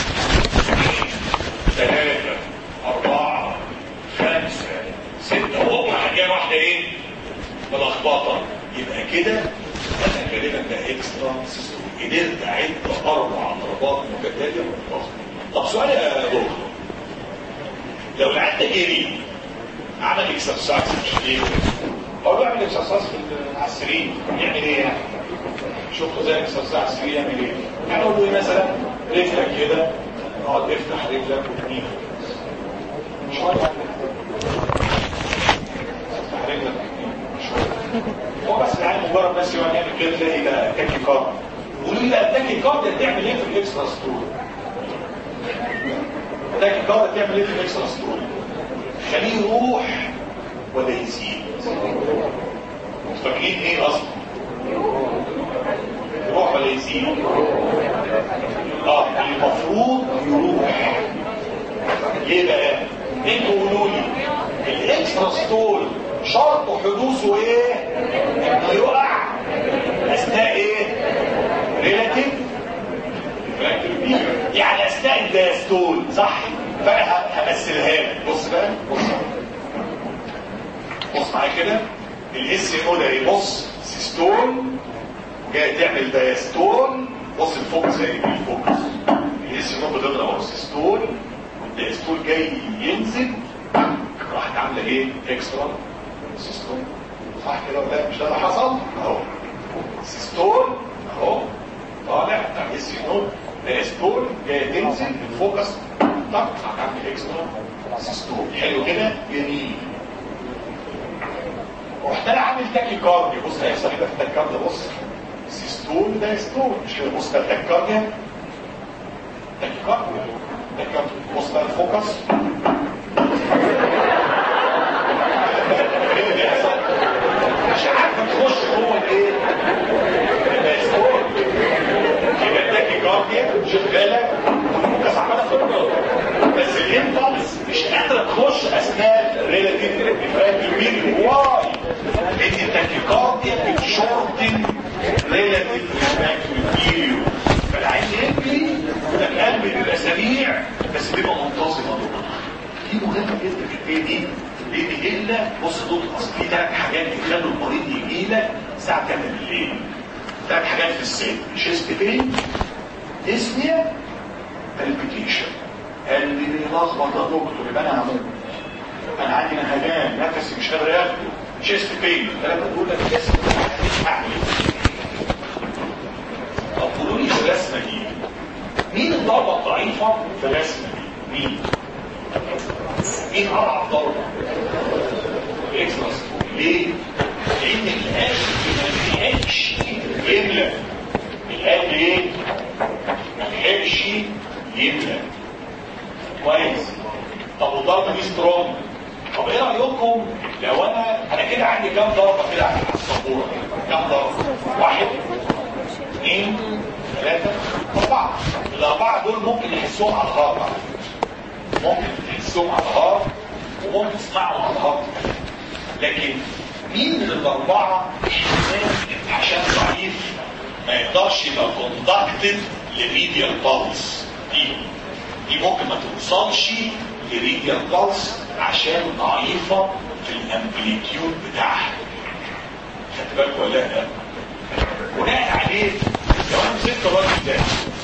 ثلاثة أربعة خمسة ستة وهو حاجة واحدة إيه؟ ملخبطة يبقى كده أنا غالبا ده إكسترا سيستم قدرت أعد أربع ضربات متتالية منتصرة طب سؤال يا دكتور لو العيان ده جري عمل اكسرسايز مش ايه؟ هو بيعمل اكسرسايز على السرير يعمل ايه يعني؟ شفته زي الاكسرسايز على السرير يعمل ايه؟ يعني اقول له ايه مثلا رجلك كده اقعد افتح رجلك وتنين مش هو افتح رجلك هو بس العيان مجرد بس يقعد يعمل كده تلاقي ده تاكي كارد قولوا لي بقى التاكي كارد تعمل ايه في الاكسترا ستور؟ التاكي كارد تعمل ايه في الاكسترا ستور؟ خليه يروح ولا يزيد فاكرين ايه اصلا يروح ولا يزيد اه المفروض يروح ليه بقى انتوا قولوا لي الاكسترا ستول شرط حدوثه ايه انه يقع اثناء ايه ريلاتيف يعني اثناء الدايستول صح فانا همثلها لك بص بقى بص بص معايا كده الاس او ده ايه بص سيستول جاي تعمل دايستول بص الفوكس زي الفوكس الاس او بتضرب اهو سيستول والدايستول جاي ينزل راحت عامله ايه اكسترا سيستول صح كده ولا لا؟ مش ده اللي حصل اهو سيستول اهو طالع بتاع الاس او دايستول جاي تنزل الفوكس طق هتعمل اكسترا سيستول حلو كده جميل رحت انا عامل تاكي كارديا بص هيحصل كده في التاكي كارديا بص سيستول ده ستول مش كده بص ده تاكي كارديا تاكي كارديا تاكي كارديا بص بقى الفوكس ايه اللي بيحصل؟ مش عارفه تخش جوه الايه؟ الدايستول يبقى التاكي كارديا شغاله والفوكس عماله تضرب بس الامبلس مش قادره تخش اثناء ريلاتيف كبير واي لان التاكيكارديا بتشورتن ريلاتيف كبير فالعين يجري القلب بيبقى سريع بس بيبقى منتظم دي مهمه جدا في البيت دي ليه بيجي لنا بص دول اصل في ثلاث حاجات بيخلوا المريض يجي لك الساعه 8 بالليل ثلاث حاجات في السن شيست بين ديسنيا بالبيتيشن اللي بيلخبط ده دكتور يبقى انا هموت انا عندي نهجان نفسي مش قادر اخده تشيست بين ثلاثه بقول لك جسم هعمل طب قولوا لي في الرسمه دي مين الضربه الضعيفه في الرسمه دي؟ مين؟ مين اضعف ضربه؟ الاكسبرس ليه؟ لان القلب ما لحقش يملى القلب ايه؟ ما لحقش يملى كويس طب والضربه دي سترونج طب ايه رايكم لو انا انا كده عندي كام ضربه كده على السبوره كام ضربه؟ واحد اثنين ثلاثه اربعه الاربعه دول ممكن يحسوهم على الهارت ممكن تحسهم على الهارت وممكن تسمعهم على الهارت لكن مين من الاربعه عشان ضعيف ما يقدرش يبقى كوندكتد لريديال بالس دي دي ممكن ما توصلش لريديال بالس عشان ضعيفه في الامبليتيود بتاعها خدت بالك ولا لا؟ بناء عليه لو انا مسكت الراجل ده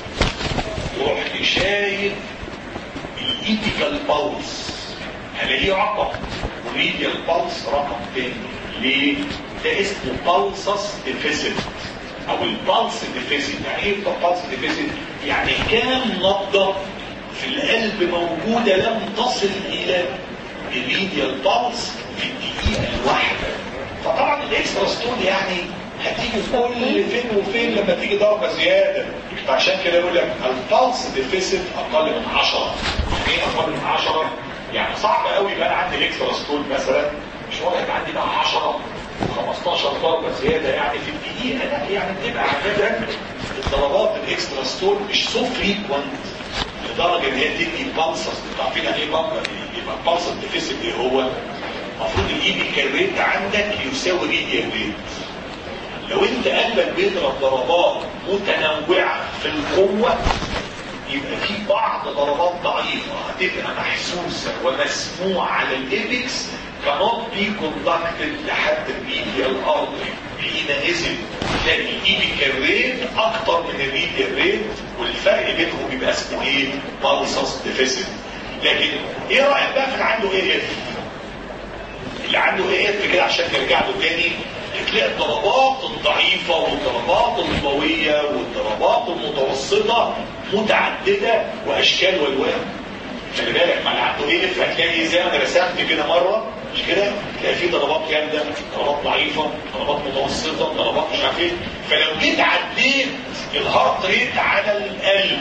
ورحت شايف الايتيكال بالس هلاقيه رقم وريديال بالس رقم تاني ليه؟ ده اسمه بالسس ديفيسيت او البالس ديفيسيت يعني ايه البالس ديفيسيت؟ يعني كام نبضه في القلب موجوده لم تصل الى الريديال بالس في الدقيقه الواحده فطبعا الاكسترا ستون يعني هتيجي كل فين وفين لما تيجي ضربه زياده فعشان كده يقول لك البالس ديفيسيت اقل من 10 يعني ايه اقل من 10 يعني صعب قوي يبقى انا عندي الاكسترا ستون مثلا مش هقول لك عندي بقى 10 15 ضربه زياده يعني في الدقيقه لا يعني بتبقى عاده الضربات الاكسترا ستون مش سو فريكوينت لدرجه ان هي تدي بالسس انتوا عارفين يعني ايه يبقى البالس ديفيسيت ايه هو؟ المفروض الايبيكال ريت عندك يساوي ريديال ريت لو انت قلبك بيضرب ضربات متنوعة في القوة يبقى في بعض ضربات ضعيفة هتبقى محسوسة ومسموعة على الإبكس cannot be conducted لحد الميديال ارضي حينئذ تلاقي الايبيكال ريت اكتر من الميديال ريت والفرق بينهم بيبقى اسمه ايه؟ بالسس ديفيسيت لكن ايه رايك بقى في اللي عنده ايه اف؟ اللي عنده ايه اف كده عشان نرجع له تاني تلاقي الضربات الضعيفة والضربات القوية والضربات المتوسطة متعددة وأشكال والوان خلي بالك ما اللي عنده ايه اف هتلاقي زي ما رسمت كده مرة مش كده تلاقي في ضربات جامدة ضربات ضعيفة ضربات متوسطة ضربات مش عارف ايه فلو جيت عديت الهارت ريت على القلب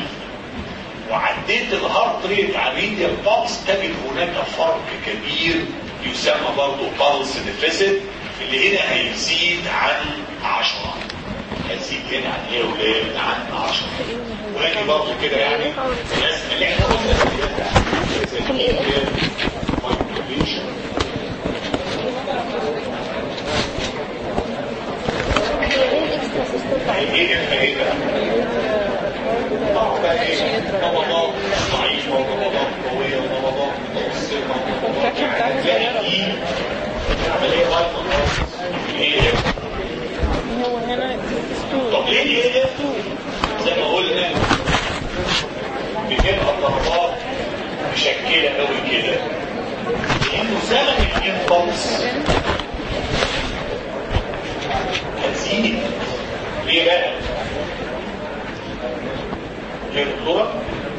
وعديت الهارت ريت على الريديال بالس تجد هناك فرق كبير يسمى برضه بالس ديفيسيت اللي هنا هيزيد عن 10 هيزيد هنا عن ايه يا ولاد عن 10 ولكن برضه كده يعني الرسم اللي احنا قلنا ايه ايه بقى؟ طبعا ايه؟ نبضات ضعيفه ونبضات قويه ونبضات متوسطه ونبضات يعني تلاقي دي عمليه غلطه ايه هو هنا طب ليه ايه زي ما قلنا بتبقى الضربات مشكله قوي كده لانه زمن الامبلس هتزيد ليه بقى؟ ليه الدكتوره؟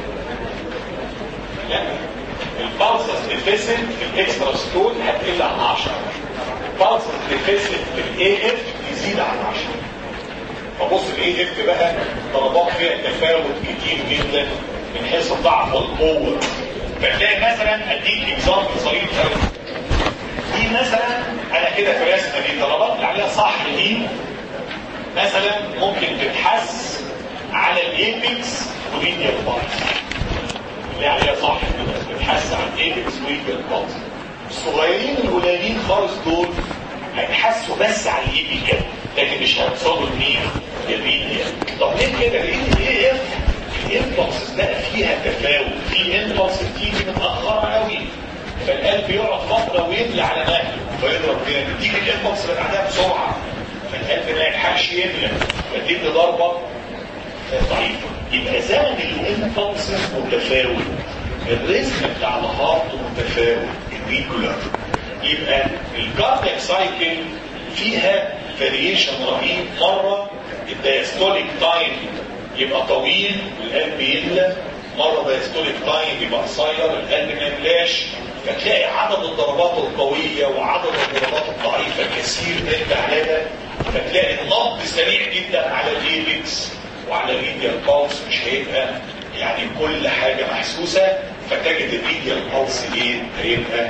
لا البالسس ديفيسيت في الاكسترا ستول هتقل عن 10 البالسس ديفيسيت في الاي اف يزيد عن 10 فبص الاي اف بقى ضربات فيها تفاوت كتير جدا من حيث الضعف والقوه فتلاقي مثلا اديك اكزامبل صريح قوي دي مثلا انا كده في الرسمه دي ضربات اللي عليها صح دي مثلا ممكن تتحس على الايبكس وميديال بايس اللي عليها صح كده بتحس على الايبكس وميديال بايس الصغيرين القليلين خالص دول هيتحسوا بس على الايبيكال لكن مش هيوصلوا لمين؟ للميديال طب ليه كده؟ لان الاي اف الامبلس بقى فيها تفاوت في امبلس بتيجي متاخره قوي فالقلب يقعد فتره ويملى على مهله فيضرب جامد تيجي الامبلس اللي بعدها بسرعه فالقلب ما يلحقش يملى فتدي ضربه ضعيفه يبقى زمن الامبلس متفاوت الريزم بتاع الهارت متفاوت ventricular يبقى الكاردياك سايكل فيها فاريشن رهيب مره الدايستوليك تايم يبقى طويل القلب يملى مره دايستوليك تايم يبقى قصير القلب ما يملاش فتلاقي عدد الضربات القويه وعدد الضربات الضعيفه كثير جدا على ده فتلاقي النبض سريع جدا على الايبكس وعلى الريديال باوس مش هيبقى يعني كل حاجه محسوسه فتجد الريديال باوس ايه هيبقى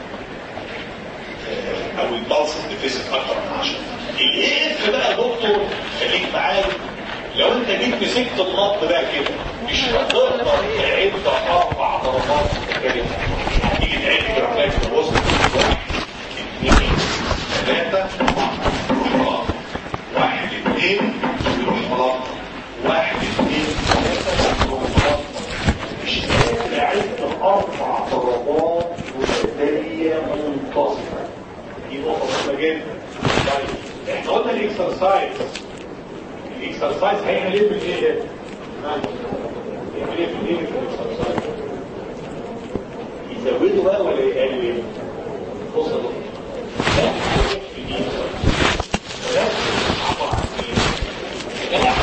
او البلس ديفيسيت اكتر من 10 الايه اف بقى يا دكتور خليك معايا لو انت جيت مسكت النبض بقى كده مش هتقدر تعد اربع ضربات كده تيجي تعد جرافات في الوسط واحد اثنين ثلاثة أربعة واحد اثنين يروح غلط واحد اثنين ثلاثة يروح غلط مش قادر اعد اربع ضربات وتتالية منتصفة دي نقطة مهمة جدا طيب احنا قلنا الاكسرسايز الاكسرسايز هيعمل ايه في الايه ده؟ يعمل ايه في الايه في الاكسرسايز؟ يزوده بقى ولا يقلل ايه؟ بص يا دكتور ده في الايه؟ ده عبارة عن ايه؟ ده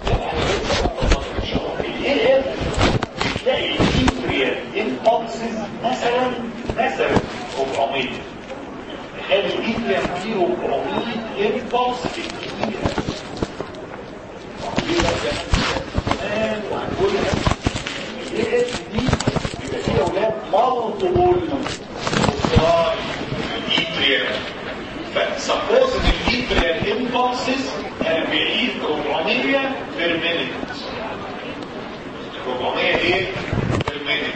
الايه اف تلاقي الانتريال امبulses مثلا مثلا 400 تخيل الانتريال فيه 400 امبulse في الدقيقة وهنقولها الاي اس دي بيبقى فيها اولاد مالتيبل سلاي الانتريال فسبوز ان الانتريال امبulses 40 400 بير مينيت 400 ايه بير مينيت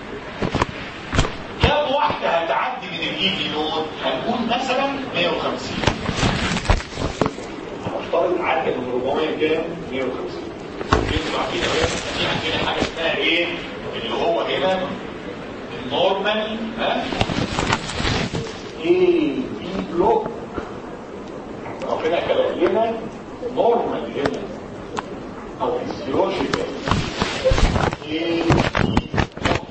كم واحدة هتعدي من الاي دي نود هنقول مثلا 150 هنفترض عدى من 400 كام 150 يطلع كده بقى في عندنا حاجه اسمها ايه اللي هو هنا النورمال ها ايه بي بلوك ربنا خلق لنا نورمال هنا او فيسيولوجيكال ايه بي بلوك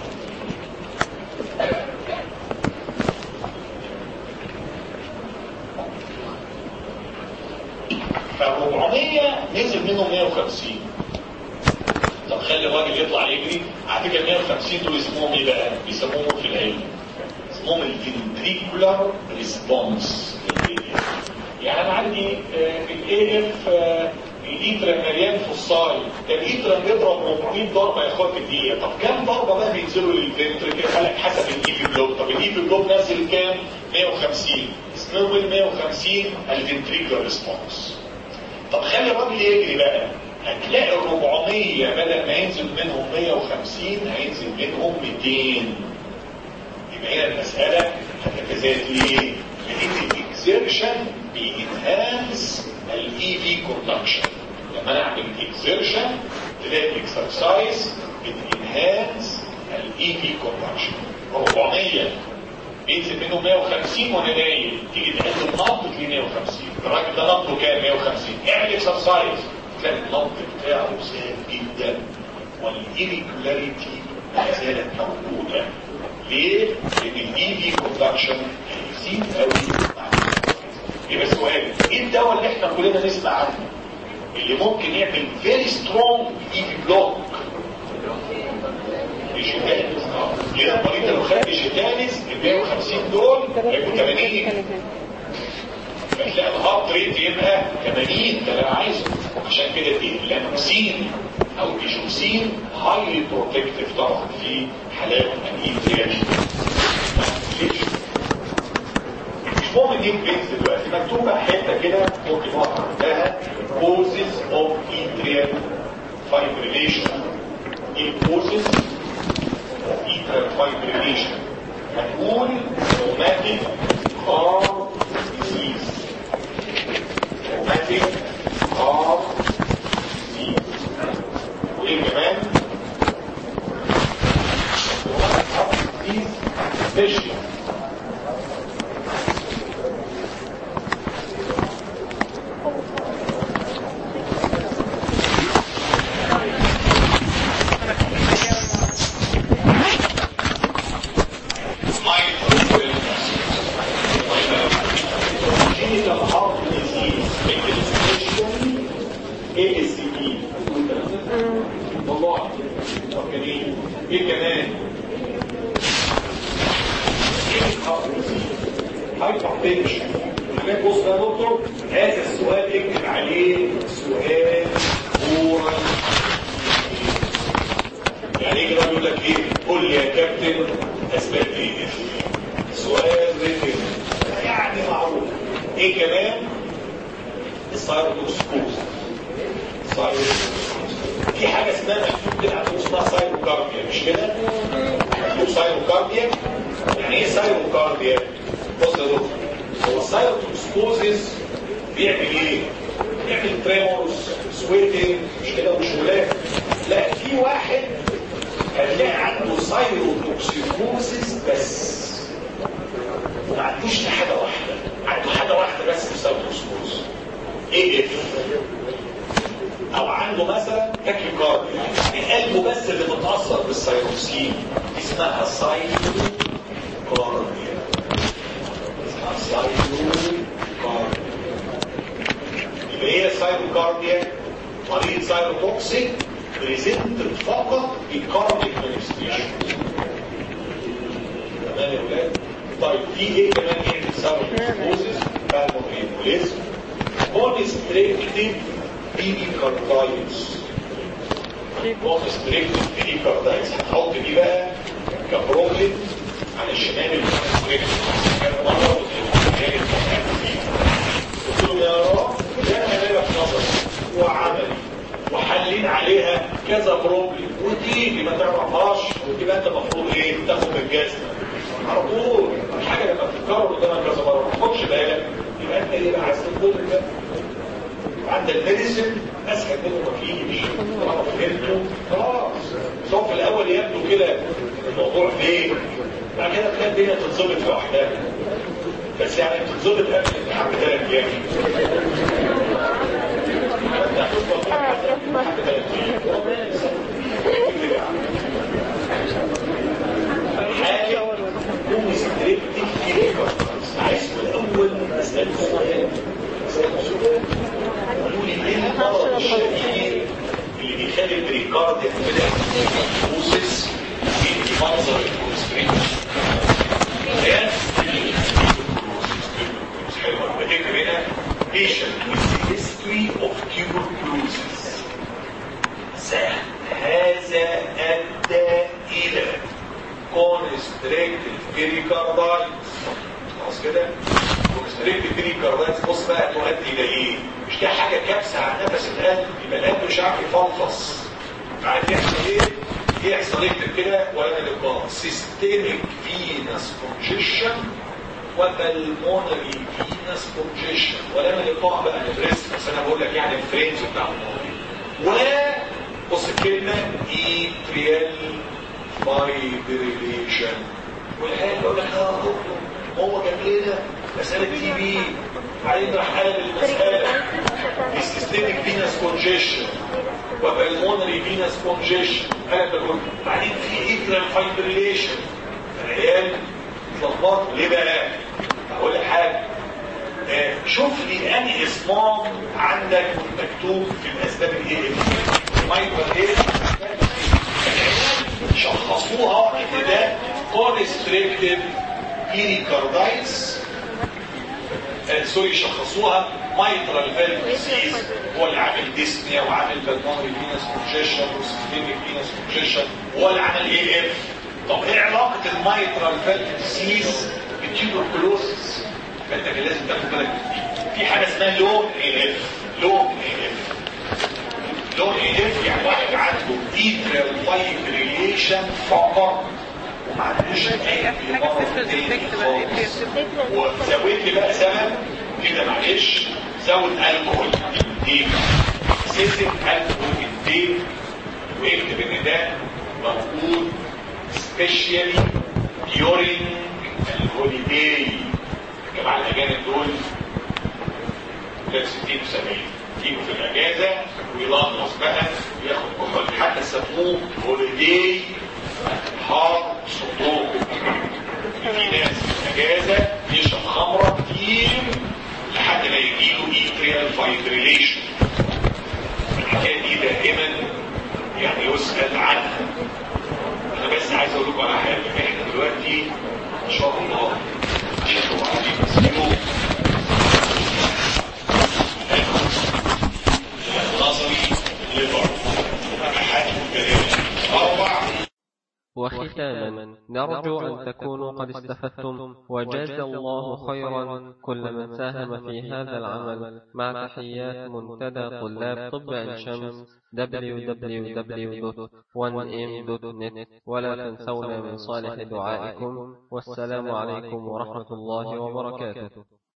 ف400 نزل منهم 150 طب خلي الراجل يطلع يجري على فكره 150 دول اسمهم ايه بقى؟ بيسموهم في العلم اسمهم الفنتريكولار ريسبونس يعني انا عندي الاي اف الايترا مليان فصاي ده الايترا بيضرب 400 ضربه يا اخوات في الدقيقه طب كام ضربه بقى بينزلوا للفنتريكل قال لك حسب الايفي بلوك طب الايفي بلوك نزل كام 150 اسمهم ال 150 الفنتريكولار ريسبونس طب خلي الراجل يجري بقى هتلاقي 400 بدل ما ينزل منهم 150 هينزل منهم 200 يبقى هنا المسألة هتتزايد ليه؟ لأن الاكزيرشن بينهانس الاي في كوندكشن لما انا اعمل اكزيرشن تلاقي الاكسرسايز بتنهانس الاي في كوندكشن 400 بينزل منه 150 وانا نايم تيجي تعد النبض تلاقي 150 الراجل ده نبضه كام 150 اعمل اكسرسايز تلاقي النبض بتاعه سهل جدا والايريجولاريتي ما زالت موجوده ليه؟ لان الاي في كوندكشن هيزيد قوي يبقى سؤال ايه الدواء اللي احنا كلنا نسمع عنه اللي ممكن يعمل فيري سترونج اي في بلوك الجيتانس لان المريض لو خد الجيتانس ال 150 دول هيبقوا 80 فتلاقي الهارت ريت يبقى 80 ده اللي انا عايزه عشان كده اللانوكسين او الجوسين هايلي بروتكتيف طبعا في حالات الانفياج مش مهم دي البيتس دلوقتي مكتوبه حته كده ممكن نقف عندها causes of atrial fibrillation ايه causes of atrial fibrillation هنقول rheumatic heart disease rheumatic heart disease وايه كمان فيشن ايه اس بي والله طب جميل ايه كمان هايبر تنشن حاجات بص يا دكتور هذا السؤال اكتب عليه سؤال اورال يعني ايه كده بيقول لك ايه قول لي يا كابتن اسباب ايه سؤال ريتم يعني معروف ايه كمان السايروتوكسكوز في حاجه اسمها مكتوب كده عندكم اسمها سايروكارديا مش كده؟ مكتوب سايروكارديا يعني ايه سايروكارديا؟ بص يا دكتور هو السايروتوكسكوزيس بيعمل ايه؟ بيعمل تريمورز سويتنج مش كده ومش ولاد لا في واحد هتلاقي عنده سايروتوكسيكوزيس بس ما عندوش حاجه واحده عنده حاجه واحده بس في السايروتوكسكوز ايه اف او عنده مثلا تاكيكارديا يعني قلبه بس اللي متاثر بالسيروسين اسمها سايروكارديا اسمها سايروكارديا يبقى هي سايروكارديا مريض سايروتوكسيك بريزنتد فقط بكارديك مانيفستيشن تمام يا ولاد طيب في ايه كمان يعمل سايروتوكسيس بالمونيبوليزم كونستريكتيف بيريكاردايتس كونستريكتيف بيريكاردايتس هنحط دي بقى كبروبلم على الشمال الكونستريكتيف كان مره وثاني قلت له يا رب ده انا لك نظر وعملي وحلين عليها كذا بروبلم وتيجي ما تعرفهاش وتبقى انت المفروض ايه تاخد الجزمه على طول الحاجه لما بتتكرر قدامك كذا مره ما تاخدش بالك يبقى انت ايه بقى عايز تاخد ده عند الميديسن اسهل منه مفيش طالما فهمته خلاص بس هو في الاول يبدو كده الموضوع فين بعد كده تلاقي الدنيا تتظبط لوحدها بس يعني تتظبط قبل الامتحان بثلاث ايام حاجه كونستريكتيف عايز في الاول اسال سؤال قالوا لي ايه المرض الشديد اللي بيخلي البريكارد يعمل بوسس في منظر الكونستريكشن حلوه بتكتب هنا patient with history of tuberculosis هذا ادى الى constricted pericarditis خلاص كده كونستريكتيف بريكاردايتس بص بقى تؤدي الى ايه؟ مش دي حاجه كبسه على نفس القلب يبقى القلب مش عارف يفلفص عارف يحصل ايه؟ يحصل اكتب كده ولا لقاء سيستميك فينس كونجيشن وبالمونري فينس كونجيشن ولا لقاء بقى ندرس بس انا بقول لك يعني الفريمز بتاع الموضوع و بص الكلمه ايتريال فايبريليشن والحال يقول لك اه دكتور هو جاب لنا مسألة تي بي بعدين راح قلب المسألة السيستميك فينس كونجيشن وبالمونري فينس كونجيشن قلب كله بعدين في ايترال فايبريليشن العيال اتلخبطوا ليه بقى؟ اقول لك حاجة آه شوف لي انهي اسمام عندك مكتوب في الاسباب الايه مايكرو ايه شخصوها ان ده كونستريكتيف بيريكاردايتس آه سوري شخصوها مايترال فالف ديزيز هو اللي عامل ديسنيا وعامل بالمونري فينس كونجيشن وسيستميك فينس كونجيشن هو اللي عامل اي اف طب ايه علاقه المايترال فالف ديزيز بالتيوبركلوسس فانت كان لازم تاخد بالك في حاجه اسمها لون اي اف لون اي اف لون اي اف يعني واحد عنده ايترال فايبريليشن فقط وما عندوش اي مرض تاني خالص وزود لي بقى سبب كده معلش زود الكحول انتيك سيسك الكحول انتيك واكتب ان ده موجود سبيشالي during الهوليداي الجماعه الاجانب دول كان 60 و70 يجوا في الاجازه ويلخص بقى وياخد كحول حتى سموه هوليداي حار صدور في ناس اجازه يشرب خمره كتير لحد ما يجيله ايتريال فايبريليشن ليفر حجم كبير أربع وختاما نرجو أن تكونوا قد استفدتم وجاز الله خيرا كل من ساهم في هذا العمل مع تحيات منتدى طلاب طب عين شمس www.1m.net ولا تنسونا من صالح دعائكم والسلام عليكم ورحمة الله وبركاته